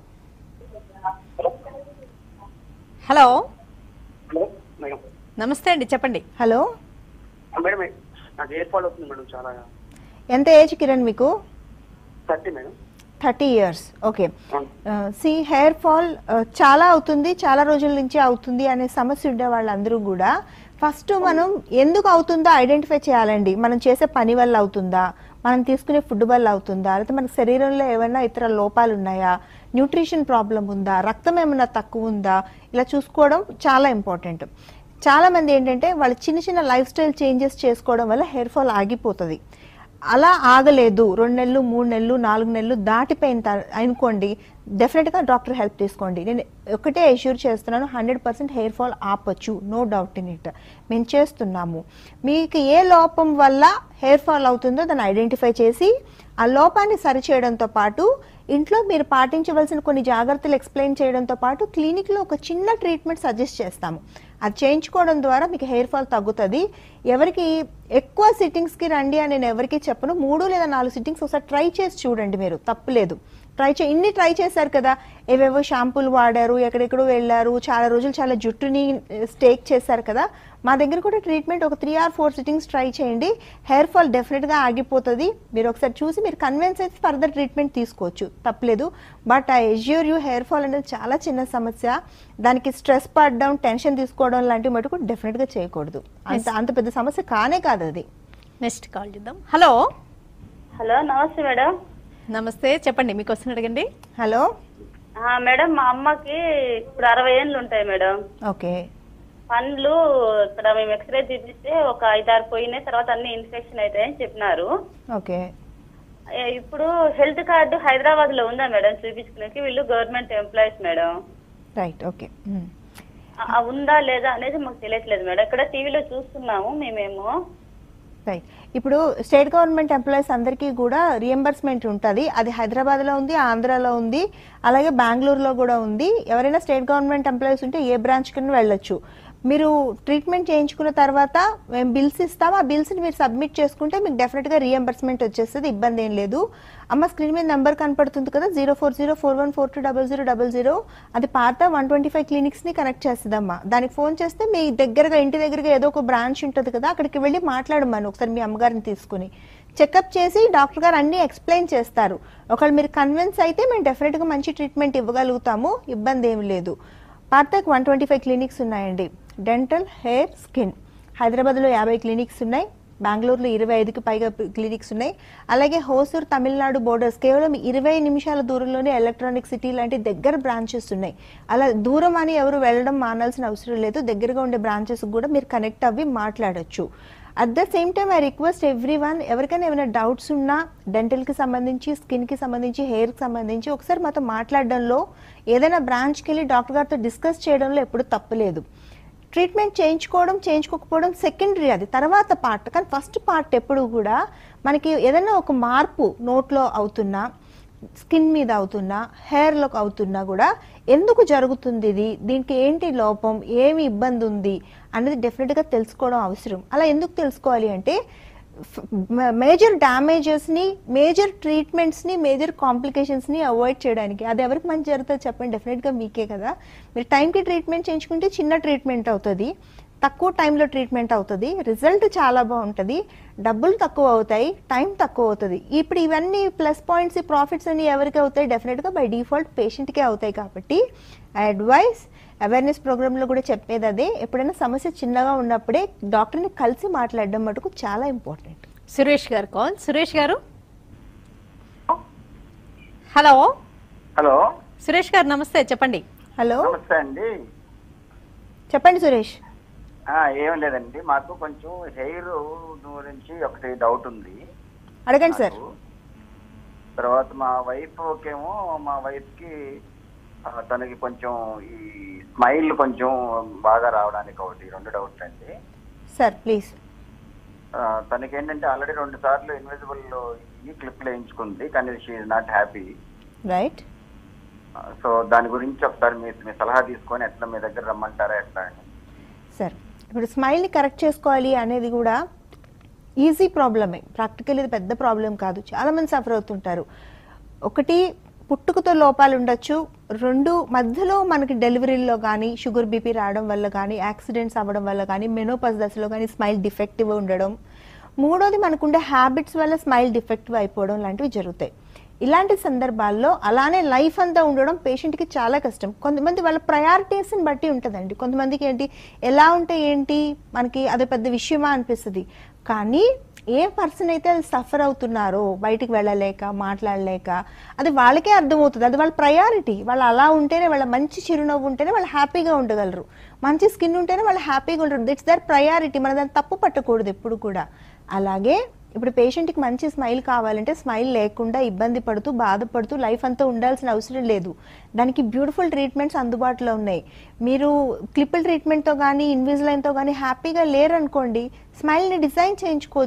A: హలో
E: హలో మేడం
A: నమస్తే అండి చెప్పండి
B: హలో
E: మేడం నాకు ఎయిర్ ఫాల్ అవుతుంది మేడం చాలా
B: ఎంత ఏజ్ కిరణ్ మీకు
E: thirty madam
B: thirty years okay
E: అవును.
B: సి హెయిర్ ఫాల్ చాలా అవుతుంది చాలా రోజుల నుంచి అవుతుంది అనే సమస్య ఉండే వాళ్ళందరూ కూడా ఫస్ట్ మనం ఎందుకు అవుతుందో ఐడెంటిఫై చేయాలండి మనం చేసే పని వల్ల అవుతుందా మనం తీసుకునే ఫుడ్ వల్ల అవుతుందా లేకపోతే మన శరీరంలో ఏమైనా ఇతర లోపాలు ఉన్నాయా న్యూట్రిషన్ ప్రాబ్లం ఉందా రక్తం ఏమైనా తక్కువ ఉందా ఇలా చూసుకోవడం చాలా ఇంపార్టెంట్ చాలా మంది ఏంటంటే వాళ్ళు చిన్న చిన్న లైఫ్ స్టైల్ చేంజెస్ చేసుకోవడం వల్ల హెయిర్ ఫాల్ ఆగిపోతుంది అలా ఆగలేదు రెండు నెలలు మూడు నెలలు నాలుగు నెలలు దాటిపోయిన త- అనుకోండి డెఫినెట్గా డాక్టర్ హెల్ప్ తీసుకోండి నేను ఒకటే అష్యూర్ చేస్తున్నాను హండ్రెడ్ పర్సెంట్ హెయిర్ ఫాల్ ఆపొచ్చు నో డౌట్ ఇన్ ఇట్ మేము చేస్తున్నాము మీకు ఏ లోపం వల్ల హెయిర్ ఫాల్ అవుతుందో దాన్ని ఐడెంటిఫై చేసి ఆ లోపాన్ని సరిచేయడంతో పాటు ఇంట్లో మీరు పాటించవలసిన కొన్ని జాగ్రత్తలు ఎక్స్ప్లెయిన్ చేయడంతో పాటు క్లినిక్లో ఒక చిన్న ట్రీట్మెంట్ సజెస్ట్ చేస్తాము అది చేయించుకోవడం ద్వారా మీకు హెయిర్ ఫాల్ తగ్గుతుంది ఎవరికి ఎక్కువ సిట్టింగ్స్కి రండి అని నేను ఎవరికి చెప్పను మూడు లేదా నాలుగు సిట్టింగ్స్ ఒకసారి ట్రై చేసి చూడండి మీరు తప్పులేదు ట్రై చే ఇన్ని ట్రై చేశారు కదా ఏవేవో షాంపూలు వాడారు ఎక్కడెక్కడో వెళ్ళారు చాలా రోజులు చాలా జుట్టుని స్టేక్ చేశారు కదా మా దగ్గర కూడా ట్రీట్మెంట్ ఒక three or four sittings try చేయండి హెయిర్ ఫాల్ డెఫినెట్గా ఆగిపోతుంది మీరు ఒకసారి చూసి మీరు కన్విన్స్ అయితే ఫర్దర్ ట్రీట్మెంట్ తీసుకోవచ్చు తప్పలేదు but I assure you hair fall అనేది చాలా చిన్న సమస్య దానికి స్ట్రెస్ పడడం టెన్షన్ తీసుకోవడం లాంటివి మటుకు డెఫినెట్గా చేయకూడదు అంత అంత పెద్ద సమస్య కానే కాదు అది
A: నెక్స్ట్ కాల్ చేద్దాం హలో
C: హలో నమస్తే మేడం
A: నమస్తే చెప్పండి మీకు వస్తున్న అడగండి
B: హలో
C: ఆ, మేడం మా అమ్మకి ఇప్పుడు అరవై ఏళ్ళు ఉంటాయి మేడం
B: ఓకే
C: పండ్లు ఇక్కడ మేము ఎక్స్రే చూపిస్తే ఒక ఐదారు పోయినాయి తర్వాత అన్ని ఇన్ఫెక్షన్ అవుతాయని చెప్పినారు
B: ఓకే
C: ఏ, ఇప్పుడు హెల్త్ కార్డు హైదరాబాద్ లో ఉందా మేడం చూపించుకునేకి వీళ్ళు government employees madam
B: right okay
C: ఆ, ఆ, ఉందా లేదా అనేది మాకు తెలియట్లేదు మేడం ఇక్కడ టీవీలో చూస్తున్నాము మేమేమో
B: రైట్ ఇప్పుడు స్టేట్ గవర్నమెంట్ ఎంప్లాయీస్ అందరికీ కూడా రియంబర్స్మెంట్ ఉంటుంది అది హైదరాబాద్లో ఉంది ఆంధ్రాలో ఉంది అలాగే బెంగళూరులో కూడా ఉంది ఎవరైనా స్టేట్ గవర్నమెంట్ ఎంప్లాయీస్ ఉంటే ఏ బ్రాంచ్ కింద వెళ్ళొచ్చు మీరు ట్రీట్మెంట్ చేయించుకున్న తర్వాత మేము బిల్స్ ఇస్తాం ఆ బిల్స్ని మీరు సబ్మిట్ చేసుకుంటే మీకు డెఫినెట్గా రియంబర్స్మెంట్ వచ్చేస్తుంది ఇబ్బంది ఏం లేదు అమ్మ స్క్రీన్ మీద నెంబర్ కనపడుతుంది కదా zero four zero four one four two double zero double zero అది పాత వన్ ట్వంటీ ఫైవ్ క్లినిక్స్ని కనెక్ట్ చేస్తుందమ్మా దానికి ఫోన్ చేస్తే మీ దగ్గరగా ఇంటి దగ్గరగా ఏదో ఒక బ్రాంచ్ ఉంటుంది కదా అక్కడికి వెళ్ళి మాట్లాడమని ఒకసారి మీ అమ్మగారిని తీసుకుని చెకప్ చేసి డాక్టర్ గారు అన్ని ఎక్స్ప్లెయిన్ చేస్తారు ఒకవేళ మీరు కన్విన్స్ అయితే మేము డెఫినెట్గా మంచి ట్రీట్మెంట్ ఇవ్వగలుగుతాము ఇబ్బంది ఏమి లేదు పార్తక్ వన్ ట్వంటీ ఫైవ్ క్లినిక్స్ ఉన్నాయండి డెంటల్ హెయిర్ స్కిన్ హైదరాబాద్లో యాభై క్లినిక్స్ ఉన్నాయి బెంగళూరులో ఇరవై ఐదుకి పైగా క్లినిక్స్ ఉన్నాయి అలాగే హోసూర్ తమిళనాడు బోర్డర్స్ కేవలం ఇరవై నిమిషాల దూరంలోనే ఎలక్ట్రానిక్ సిటీ లాంటి దగ్గర బ్రాంచెస్ ఉన్నాయి అలా దూరం అని ఎవరు వెళ్ళడం మానాల్సిన అవసరం లేదు దగ్గరగా ఉండే బ్రాంచెస్ కూడా మీరు కనెక్ట్ అవ్వి మాట్లాడొచ్చు at the same time I request everyone ఎవరికైనా ఏమైనా డౌట్స్ ఉన్నా డెంటల్కి సంబంధించి స్కిన్కి సంబంధించి హెయిర్కి సంబంధించి ఒకసారి మాతో మాట్లాడడంలో ఏదైనా బ్రాంచ్కి వెళ్ళి డాక్టర్ గారితో డిస్కస్ చేయడంలో ఎప్పుడు తప్పలేదు ట్రీట్మెంట్ చేయించుకోవడం చేయించుకోకపోవడం సెకండరీ అది తర్వాత పార్ట్ కానీ ఫస్ట్ పార్ట్ ఎప్పుడు కూడా మనకి ఏదైనా ఒక మార్పు నోట్లో అవుతున్నా స్కిన్ మీద అవుతున్నా హెయిర్లోకి అవుతున్నా కూడా ఎందుకు జరుగుతుంది ఇది దీనికి ఏంటి లోపం ఏమి ఇబ్బంది ఉంది అనేది డెఫినెట్గా తెలుసుకోవడం అవసరం అలా ఎందుకు తెలుసుకోవాలి అంటే మేజర్ డ్యామేజెస్ని మేజర్ ట్రీట్మెంట్స్ని మేజర్ కాంప్లికేషన్స్ని అవాయిడ్ చేయడానికి అది ఎవరికి మంచి జరుగుతుంది చెప్పండి డెఫినెట్గా మీకే కదా మీరు టైంకి ట్రీట్మెంట్ చేయించుకుంటే చిన్న ట్రీట్మెంట్ అవుతుంది తక్కువ టైంలో ట్రీట్మెంట్ అవుతుంది రిజల్ట్ చాలా బాగుంటుంది డబ్బులు తక్కువ అవుతాయి టైం తక్కువ అవుతుంది ఇప్పుడు ఇవన్నీ ప్లస్ పాయింట్స్ ప్రాఫిట్స్ అన్ని ఎవరికి అవుతాయి డెఫినెట్గా బై డిఫాల్ట్ పేషెంట్కే అవుతాయి కాబట్టి అడ్వైస్ అవేర్నెస్ ప్రోగ్రాంలో కూడా చెప్పేది అదే ఎప్పుడైనా సమస్య చిన్నగా ఉన్నప్పుడే డాక్టర్ని కలిసి మాట్లాడడం మటుకు చాలా ఇంపార్టెంట్
A: సురేష్ గారు కాల్ సురేష్ గారు హలో
H: హలో
A: సురేష్ గారు నమస్తే చెప్పండి
B: హలో
H: నమస్తే అండి
B: చెప్పండి సురేష్
H: ఆ, ఏం లేదండి మాకు కొంచెం హెయిర్ గురించి ఒకటి డౌట్ ఉంది
B: అడగండి సార్
H: నాకు. తర్వాత మా వైఫ్ ఓకేమో మా వైఫ్ కి ఆ, తనకి కొంచెం ఈ స్మైల్ కొంచెం బాగా రావడానికి ఒకటి రెండు డౌట్లు అండి
B: సార్ ప్లీజ్
H: ఆ, తనకి ఏంటంటే ఆల్రెడీ రెండు సార్లు ఇన్విజిబుల్ ఈ క్లిప్ వేయించుకుంది కానీ she not happy
B: right
H: so దాని గురించి ఒకసారి మీ మీ సలహా తీసుకొని ఎట్లా మీ దగ్గర రమ్మంటారా ఎట్లా అని
B: సార్ ఇప్పుడు స్మైల్ని కరెక్ట్ చేసుకోవాలి అనేది కూడా ఈజీ ప్రాబ్లమే ప్రాక్టికల్ ఇది పెద్ద ప్రాబ్లం కాదు చాలామంది సఫర్ అవుతుంటారు ఒకటి పుట్టుకతో లోపాలు ఉండొచ్చు రెండు మధ్యలో మనకి డెలివరీలో కానీ షుగర్ బీపీ రావడం వల్ల కానీ యాక్సిడెంట్స్ అవ్వడం వల్ల కానీ మెనోపస్ దశలో కానీ స్మైల్ డిఫెక్టివ్ ఉండడం మూడోది మనకుండే హ్యాబిట్స్ వల్ల స్మైల్ డిఫెక్టివ్ అయిపోవడం లాంటివి జరుగుతాయి ఇలాంటి సందర్భాల్లో అలానే లైఫ్ అంతా ఉండడం పేషెంట్కి చాలా కష్టం కొంతమంది వాళ్ళ ప్రయారిటీస్ని బట్టి ఉంటుందండి కొంతమందికి ఏంటి ఎలా ఉంటే ఏంటి మనకి అది పెద్ద విషయమా అనిపిస్తుంది కానీ ఏ పర్సన్ అయితే అది సఫర్ అవుతున్నారో బయటికి వెళ్ళలేక మాట్లాడలేక అది వాళ్ళకే అర్థమవుతుంది అది వాళ్ళ ప్రయారిటీ వాళ్ళు అలా ఉంటేనే వాళ్ళ మంచి చిరునవ్వు ఉంటేనే వాళ్ళు హ్యాపీగా ఉండగలరు మంచి స్కిన్ ఉంటేనే వాళ్ళు హ్యాపీగా ఉండరు దిట్స్ దర్ ప్రయారిటీ మన దాన్ని తప్పు పట్టకూడదు ఎప్పుడు కూడా అలాగే ఇప్పుడు పేషెంట్కి మంచి స్మైల్ కావాలంటే స్మైల్ లేకుండా ఇబ్బంది పడుతూ బాధపడుతూ లైఫ్ అంతా ఉండాల్సిన అవసరం లేదు దానికి బ్యూటిఫుల్ ట్రీట్మెంట్స్ అందుబాటులో ఉన్నాయి మీరు క్లిప్పుల్ ట్రీట్మెంట్తో కానీ ఇన్విజిలైన్తో కానీ హ్యాపీగా లేరనుకోండి స్మైల్ని డిజైన్ చేయించుకోవచ్చు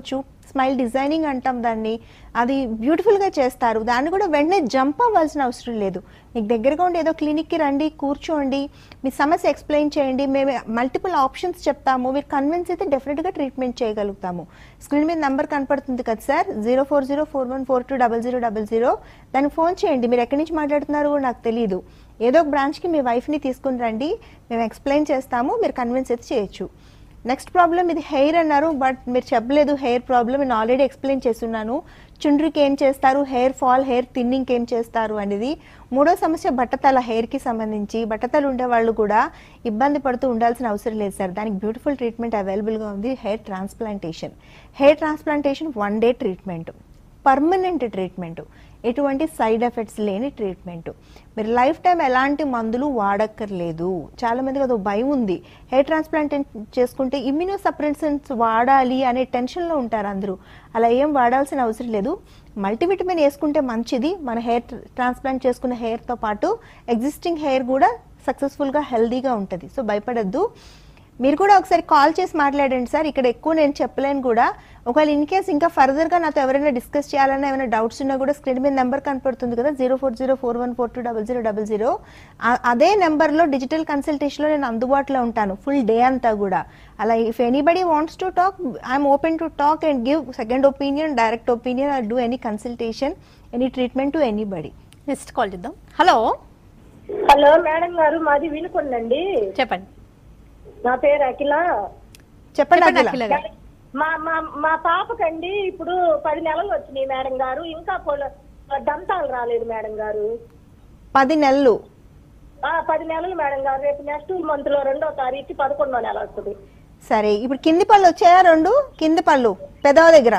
B: స్మైల్ డిజైనింగ్ అంటాం దాన్ని అది బ్యూటిఫుల్గా చేస్తారు దాన్ని కూడా వెంటనే జంప్ అవ్వాల్సిన అవసరం లేదు మీకు దగ్గరగా ఉండి ఏదో క్లినిక్కి రండి కూర్చోండి మీ సమస్య ఎక్స్ప్లెయిన్ చేయండి మేము మల్టిపుల్ ఆప్షన్స్ చెప్తాము మీరు కన్విన్స్ అయితే డెఫినెట్గా ట్రీట్మెంట్ చేయగలుగుతాము స్క్రీన్ మీద నెంబర్ కనపడుతుంది కదా sir zero four zero four one four two double zero double zero దానికి ఫోన్ చేయండి మీరు ఎక్కడి నుంచి మాట్లాడుతున్నారో కూడా నాకు తెలియదు ఏదో ఒక బ్రాంచ్కి మీ వైఫ్ని తీసుకుని రండి మేము ఎక్స్ప్లెయిన్ చేస్తాము మీరు కన్విన్స్ అయితే చేయొచ్చు నెక్స్ట్ ప్రాబ్లం ఇది హెయిర్ అన్నారు బట్ మీరు చెప్పలేదు హెయిర్ ప్రాబ్లం నేను ఆల్రెడీ ఎక్స్ప్లెయిన్ చేస్తున్నాను చుండ్రికి ఏం చేస్తారు హెయిర్ ఫాల్ హెయిర్ థిన్నింగ్కి ఏం చేస్తారు అనేది మూడో సమస్య బట్టతల హెయిర్కి సంబంధించి బట్టతలు ఉండే వాళ్ళు కూడా ఇబ్బంది పడుతూ ఉండాల్సిన అవసరం లేదు సార్ దానికి బ్యూటిఫుల్ ట్రీట్మెంట్ అవైలబుల్గా ఉంది hair transplantation hair transplantation one day treatment permanent treatment ఎటువంటి సైడ్ ఎఫెక్ట్స్ లేని ట్రీట్మెంట్ మీరు లైఫ్ టైం ఎలాంటి మందులు వాడక్కర్లేదు చాలా మందికి అదో భయం ఉంది హెయిర్ ట్రాన్స్ప్లాంట్ చేసుకుంటే ఇమ్యూనో సప్రెసెంట్స్ వాడాలి అనే టెన్షన్లో ఉంటారు అందరూ అలా ఏం వాడాల్సిన అవసరం లేదు మల్టీవిటమిన్ వేసుకుంటే మంచిది మన హెయిర్ ట్రాన్స్ప్లాంట్ చేసుకున్న హెయిర్తో పాటు ఎగ్జిస్టింగ్ హెయిర్ కూడా సక్సెస్ఫుల్గా హెల్దీగా ఉంటుంది సో భయపడద్దు మీరు కూడా ఒకసారి కాల్ చేసి మాట్లాడండి సార్ ఇక్కడ ఎక్కువ నేను చెప్పలేను కూడా ఒకవేళ ఇన్ కేస్ ఇంకా ఫర్దర్గా నాతో ఎవరైనా డిస్కస్ చేయాలన్నా ఏమైనా డౌట్స్ ఉన్నా కూడా స్క్రీన్ మీద నెంబర్ కనపడుతుంది కదా zero four zero four one four two double zero double zero అదే నెంబర్లో డిజిటల్ కన్సల్టేషన్లో నేను అందుబాటులో ఉంటాను ఫుల్ డే అంతా కూడా అలా if anybody wants to talk I'm open to talk and give second opinion direct opinion or do any consultation any treatment to anybody
A: next call చేద్దాం hello
I: hello madam గారు మాది వినుకొండండి
A: చెప్పండి
I: నా పేరు అఖిల
B: చెప్పండి
A: చెప్పండి
B: అఖిల.
A: అఖిల గారు
I: మా మా మా పాపకండి ఇప్పుడు పది నెలలు వచ్చినాయి మేడం గారు ఇంకా పొల- దంతాలు రాలేదు మేడం గారు
B: పది నెలలు
I: ఆ పది నెలలు మేడం గారు రేపు నెక్స్ట్ మంత్ లో రెండో తారీఖు పదకొండో నెల వస్తుంది
B: సరే ఇప్పుడు కింది పళ్ళు వచ్చాయా రెండు కింది పళ్ళు పెదవ దగ్గర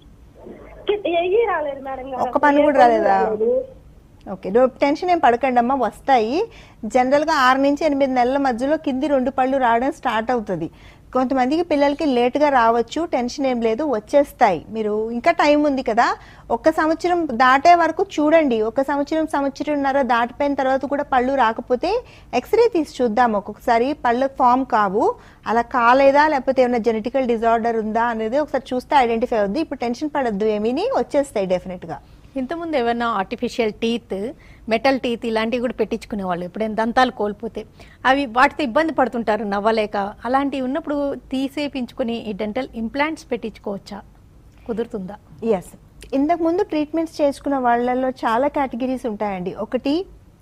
I: ఎయ్యి రాలేదు మేడం గారు
B: ఒక్క పని కూడా రాలేదా? ఓకే డో- టెన్షన్ ఏం పడకండి అమ్మా వస్తాయి జనరల్గా ఆరు నుంచి ఎనిమిది నెలల మధ్యలో కింది రెండు పళ్ళు రావడం స్టార్ట్ అవుతుంది కొంతమందికి పిల్లలకి లేట్గా రావచ్చు టెన్షన్ ఏం లేదు వచ్చేస్తాయి మీరు ఇంకా టైం ఉంది కదా ఒక్క సంవత్సరం దాటే వరకు చూడండి ఒక సంవత్సరం సంవత్సరంన్నర దాటిపోయిన తర్వాత కూడా పళ్ళు రాకపోతే ఎక్స్రే తీసి చూద్దాం ఒక్కొక్కసారి పళ్ళు ఫామ్ కావు అలా కాలేదా లేకపోతే ఏమైనా జెనెటికల్ డిజార్డర్ ఉందా అనేది ఒకసారి చూస్తే ఐడెంటిఫై అవుద్ది ఇప్పుడు టెన్షన్ పడద్దు ఏమీని వచ్చేస్తాయి డెఫినెట్గా
A: ఇంతకుముందు ఏమైనా ఆర్టిఫిషియల్ టీత్ మెటల్ టీత్ ఇలాంటివి కూడా పెట్టించుకునేవాళ్ళు ఎప్పుడైనా దంతాలు కోల్పోతే అవి వాటితో ఇబ్బంది పడుతుంటారు నవ్వలేక అలాంటివి ఉన్నప్పుడు తీసేపించుకుని ఈ డెంటల్ ఇంప్లాంట్స్ పెట్టించుకోవచ్చా కుదురుతుందా
B: ఎస్ ఇంతకు ముందు ట్రీట్మెంట్స్ చేసుకున్న వాళ్ళల్లో చాలా కేటగిరీస్ ఉంటాయండి ఒకటి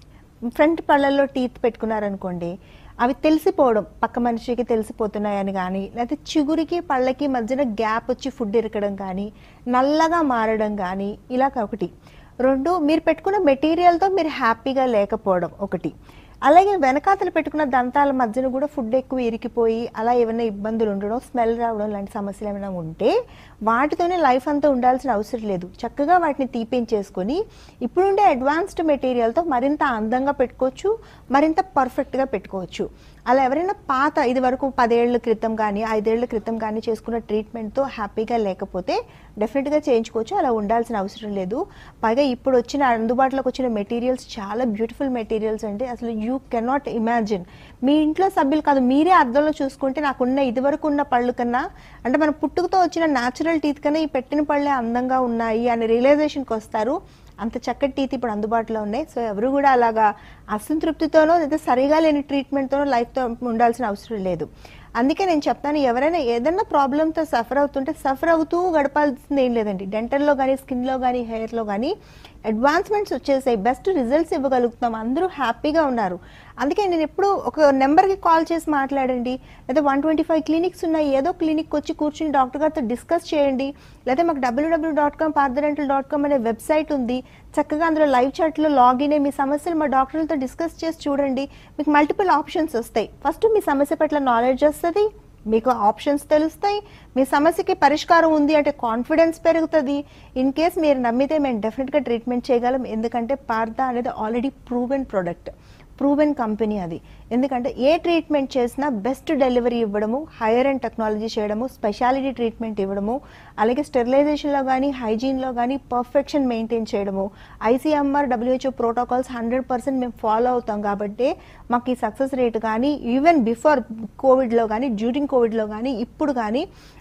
B: ఫ్రంట్ పళ్ళల్లో టీత్ పెట్టుకున్నారనుకోండి అవి తెలిసిపోవడం పక్క మనిషికి తెలిసిపోతున్నాయని కానీ లేకపోతే చిగురికి పళ్ళకి మధ్యన గ్యాప్ వచ్చి ఫుడ్ ఇరకడం కానీ నల్లగా మారడం కానీ ఇలా ఒకటి రెండు మీరు పెట్టుకున్న మెటీరియల్తో మీరు హ్యాపీగా లేకపోవడం ఒకటి అలాగే వెనకాతలు పెట్టుకున్న దంతాల మధ్యన కూడా ఫుడ్ ఎక్కువ ఇరికిపోయి అలా ఏమైనా ఇబ్బందులు ఉండడం స్మెల్ రావడం లాంటి సమస్యలు ఏమైనా ఉంటే వాటితోనే లైఫ్ అంతా ఉండాల్సిన అవసరం లేదు చక్కగా వాటిని తీపించేసుకొని ఇప్పుడుండే అడ్వాన్స్డ్ మెటీరియల్తో మరింత అందంగా పెట్టుకోవచ్చు మరింత పర్ఫెక్ట్గా పెట్టుకోవచ్చు అలా ఎవరైనా పాత ఇది వరకు పదేళ్ల క్రితం కానీ ఐదేళ్ల క్రితం కానీ చేసుకున్న ట్రీట్మెంట్తో హ్యాపీగా లేకపోతే డెఫినెట్గా చేయించుకోవచ్చు అలా ఉండాల్సిన అవసరం లేదు పైగా ఇప్పుడు వచ్చిన అందుబాటులోకి వచ్చిన మెటీరియల్స్ చాలా బ్యూటిఫుల్ మెటీరియల్స్ అండి అసలు యూ కెనాట్ ఇమాజిన్ మీ ఇంట్లో సభ్యులు కాదు మీరే అర్థంలో చూసుకుంటే నాకున్న ఇదివరకు ఉన్న పళ్ళు కన్నా అంటే మన పుట్టుకతో వచ్చిన న్యాచురల్ టీత్ కన్నా ఈ పెట్టిన పళ్ళే అందంగా ఉన్నాయి అనే రియలైజేషన్కి వస్తారు అంత చక్కటి టీత్ ఇప్పుడు అందుబాటులో ఉన్నాయి సో ఎవరు కూడా అలాగా అసంతృప్తితోనో లేదా సరిగా లేని ట్రీట్మెంట్తోనో లైఫ్తో ఉండాల్సిన అవసరం లేదు అందుకే నేను చెప్తాను ఎవరైనా ఏదైనా ప్రాబ్లంతో సఫర్ అవుతుంటే సఫర్ అవుతూ గడపాల్సింది ఏం లేదండి డెంటల్లో కానీ స్కిన్లో కానీ హెయిర్లో కానీ అడ్వాన్స్మెంట్స్ వచ్చేసాయి బెస్ట్ రిజల్ట్స్ ఇవ్వగలుగుతున్నాం అందరూ హ్యాపీగా ఉన్నారు అందుకే నేను ఎప్పుడు ఒక నెంబర్కి కాల్ చేసి మాట్లాడండి లేదా వన్ ట్వంటీ ఫైవ్ క్లినిక్స్ ఉన్నాయి ఏదో క్లినిక్ వచ్చి కూర్చుని డాక్టర్ గారితో డిస్కస్ చేయండి లేదా మాకు డబ్ల్యూడబ్ల్యూ డాట్ కామ్ పార్థరెంటల్ డాట్ కామ్ అనే వెబ్సైట్ ఉంది చక్కగా అందులో లైవ్ చాట్లో లాగిన్ అయ్యి మీ సమస్యలు మా డాక్టర్లతో డిస్కస్ చేసి చూడండి మీకు మల్టిపుల్ ఆప్షన్స్ వస్తాయి ఫస్ట్ మీ సమస్య పట్ల నాలెడ్జ్ వస్తుంది మీకు ఆప్షన్స్ తెలుస్తాయి మీ సమస్యకి పరిష్కారం ఉంది అంటే కాన్ఫిడెన్స్ పెరుగుతుంది ఇన్ కేస్ మీరు నమ్మితే మేము డెఫినెట్గా ట్రీట్మెంట్ చేయగలం ఎందుకంటే పార్థ అనేది already proven product proven company అది ఎందుకంటే ఏ ట్రీట్మెంట్ చేసినా బెస్ట్ డెలివరీ ఇవ్వడము హైయర్ అండ్ టెక్నాలజీ చేయడము స్పెషాలిటీ ట్రీట్మెంట్ ఇవ్వడము అలాగే స్టెరిలైజేషన్లో కానీ హైజీన్లో కానీ పర్ఫెక్షన్ మెయింటైన్ చేయడము ICMR WHO protocols hundred percent మేము ఫాలో అవుతాం కాబట్టి మాకు ఈ సక్సెస్ రేట్ కానీ ఈవెన్ బిఫోర్ కోవిడ్లో కానీ డ్యూరింగ్ కోవిడ్లో కానీ ఇప్పుడు కానీ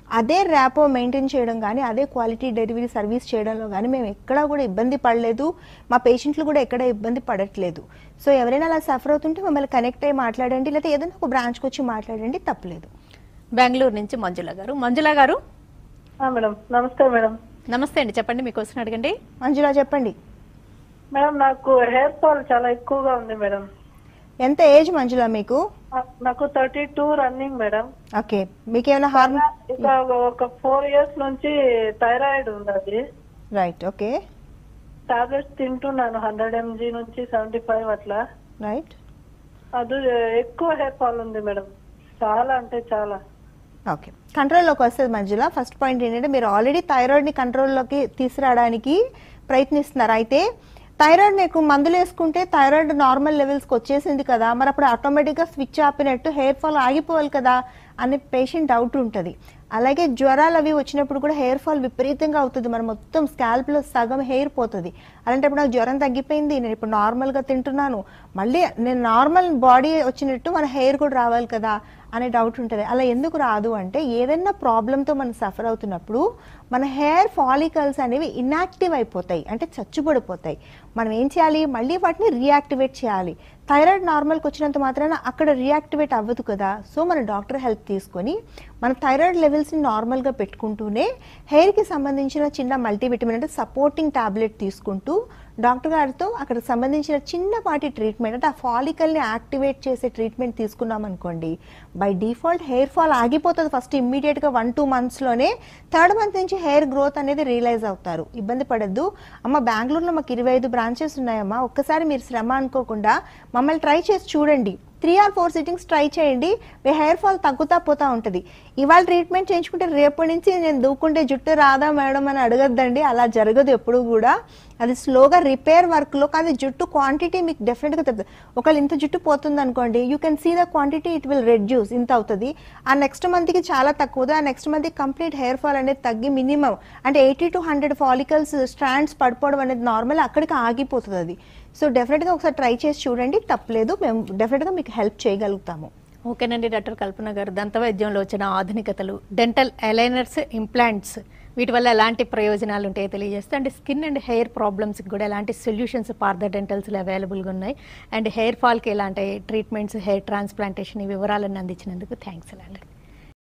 B: అదే ర్యాపో మెయింటైన్ చేయడం కానీ అదే క్వాలిటీ డెలివరీ సర్వీస్ చేయడంలో కానీ మేము ఎక్కడా కూడా ఇబ్బంది పడలేదు మా పేషెంట్లు కూడా ఎక్కడ ఇబ్బంది పడట్లేదు సో ఎవరైనా అలా సఫర్ అవుతుంటే మమ్మల్ని కనెక్ట్ అయ్యి మాట్లాడండి లేదా ఏదైనా ఒక బ్రాంచ్కి వచ్చి మాట్లాడండి తప్పలేదు
A: బెంగళూరు నుంచి మంజుల గారు మంజుల గారు
D: మేడం నమస్తే మేడం
A: నమస్తే అండి చెప్పండి మీ క్వశ్చన్ అడగండి
B: మంజులా చెప్పండి
D: మేడం నాకు హెయిర్ ఫాల్ చాలా ఎక్కువగా ఉంది మేడం
B: ఎంత ఏజ్ మంజులా మీకు
D: నాకు thirty two running madam
B: okay మీకు ఏమైనా హార్మోన్
D: ఇక ఒక ఫోర్ ఇయర్స్ నుంచి థైరాయిడ్ ఉంది అది
B: రైట్ ఓకే
D: టాబ్లెట్స్ తింటున్నాను హండ్రెడ్ ఎంజీ నుంచి సెవెంటీ ఫైవ్ అట్లా
B: రైట్
D: అది ఎక్కువ హెయిర్ ఫాల్ ఉంది మేడం చాలా అంటే చాలా
B: ఓకే కంట్రోల్లోకి వస్తుంది మధ్యలో ఫస్ట్ పాయింట్ ఏంటంటే మీరు ఆల్రెడీ థైరాయిడ్ని కంట్రోల్లోకి తీసుకురావడానికి ప్రయత్నిస్తున్నారు అయితే థైరాయిడ్ నీకు మందులు వేసుకుంటే థైరాయిడ్ నార్మల్ లెవెల్స్కి వచ్చేసింది కదా మరి అప్పుడు ఆటోమేటిక్గా స్విచ్ ఆపినట్టు హెయిర్ ఫాల్ ఆగిపోవాలి కదా అనే పేషెంట్ డౌట్ ఉంటుంది అలాగే జ్వరాలు అవి వచ్చినప్పుడు కూడా హెయిర్ ఫాల్ విపరీతంగా అవుతుంది మన మొత్తం స్కాల్ప్లో సగం హెయిర్ పోతుంది అలాంటప్పుడు నాకు జ్వరం తగ్గిపోయింది నేను ఇప్పుడు నార్మల్గా తింటున్నాను మళ్ళీ నేను నార్మల్ బాడీ వచ్చినట్టు మన హెయిర్ కూడా రావాలి కదా అనే డౌట్ ఉంటుంది అలా ఎందుకు రాదు అంటే ఏదైనా ప్రాబ్లంతో మనం సఫర్ అవుతున్నప్పుడు మన హెయిర్ ఫాలికల్స్ అనేవి ఇన్యాక్టివ్ అయిపోతాయి అంటే చచ్చుబడిపోతాయి మనం ఏం చేయాలి మళ్ళీ వాటిని రీయాక్టివేట్ చేయాలి థైరాయిడ్ నార్మల్కి వచ్చినంత మాత్రాన అక్కడ రీయాక్టివేట్ అవ్వదు కదా సో మన డాక్టర్ హెల్ప్ తీసుకొని మన థైరాయిడ్ లెవెల్స్ని నార్మల్గా పెట్టుకుంటూనే హెయిర్కి సంబంధించిన చిన్న మల్టీవిటమిన్ అంటే సపోర్టింగ్ టాబ్లెట్ తీసుకుంటూ డాక్టర్ గారితో అక్కడ సంబంధించిన చిన్నపాటి ట్రీట్మెంట్ అంటే ఆ ఫాలికల్ని యాక్టివేట్ చేసే ట్రీట్మెంట్ తీసుకున్నాం అనుకోండి బై డిఫాల్ట్ హెయిర్ ఫాల్ ఆగిపోతుంది ఫస్ట్ ఇమ్మీడియట్గా వన్ టూ మంత్స్లోనే థర్డ్ మంత్ నుంచి హెయిర్ గ్రోత్ అనేది రియలైజ్ అవుతారు ఇబ్బంది పడద్దు అమ్మ బెంగళూరులో మాకు ఇరవై ఐదు బ్రాంచెస్ ఉన్నాయమ్మా ఒక్కసారి మీరు శ్రమ అనుకోకుండా మమ్మల్ని ట్రై చేసి చూడండి three or four sittings try చేయండి మీ హెయిర్ ఫాల్ తగ్గుతా పోతా ఉంటుంది ఇవాళ ట్రీట్మెంట్ చేయించుకుంటే రేపటి నుంచి నేను దూకుంటే జుట్టు రాదా మేడం అని అడగద్దండి అలా జరగదు ఎప్పుడు కూడా అది స్లోగా రిపేర్ వర్క్లో కానీ జుట్టు క్వాంటిటీ మీకు డెఫినెట్గా తెలుస్తుంది ఒకవేళ ఇంత జుట్టు పోతుంది అనుకోండి you can see the quantity it will reduce ఇంత అవుతుంది ఆ నెక్స్ట్ మంత్కి చాలా తక్కువది ఆ నెక్స్ట్ మంత్కి కంప్లీట్ హెయిర్ ఫాల్ అనేది తగ్గి మినిమం అంటే eighty to hundred follicles strands పడిపోవడం అనేది నార్మల్ అక్కడికి ఆగిపోతుంది అది సో డెఫినెట్గా ఒకసారి ట్రై చేసి చూడండి తప్పలేదు మేము డెఫినెట్గా మీకు హెల్ప్ చేయగలుగుతాము
A: ఓకేనండి డాక్టర్ కల్పన గారు దంత వైద్యంలో వచ్చిన ఆధునికతలు డెంటల్ అలైనర్స్ ఇంప్లాంట్స్ వీటి వల్ల ఎలాంటి ప్రయోజనాలు ఉంటాయో తెలియజేస్తే అండ్ స్కిన్ అండ్ హెయిర్ ప్రాబ్లమ్స్కి కూడా ఎలాంటి సొల్యూషన్స్ పార్ద డెంటల్స్లో అవైలబుల్గా ఉన్నాయి అండ్ హెయిర్ ఫాల్కి ఎలాంటి ట్రీట్మెంట్స్ హెయిర్ ట్రాన్స్ప్లాంటేషన్ ఈ వివరాలను అందించినందుకు థ్యాంక్స్ అండి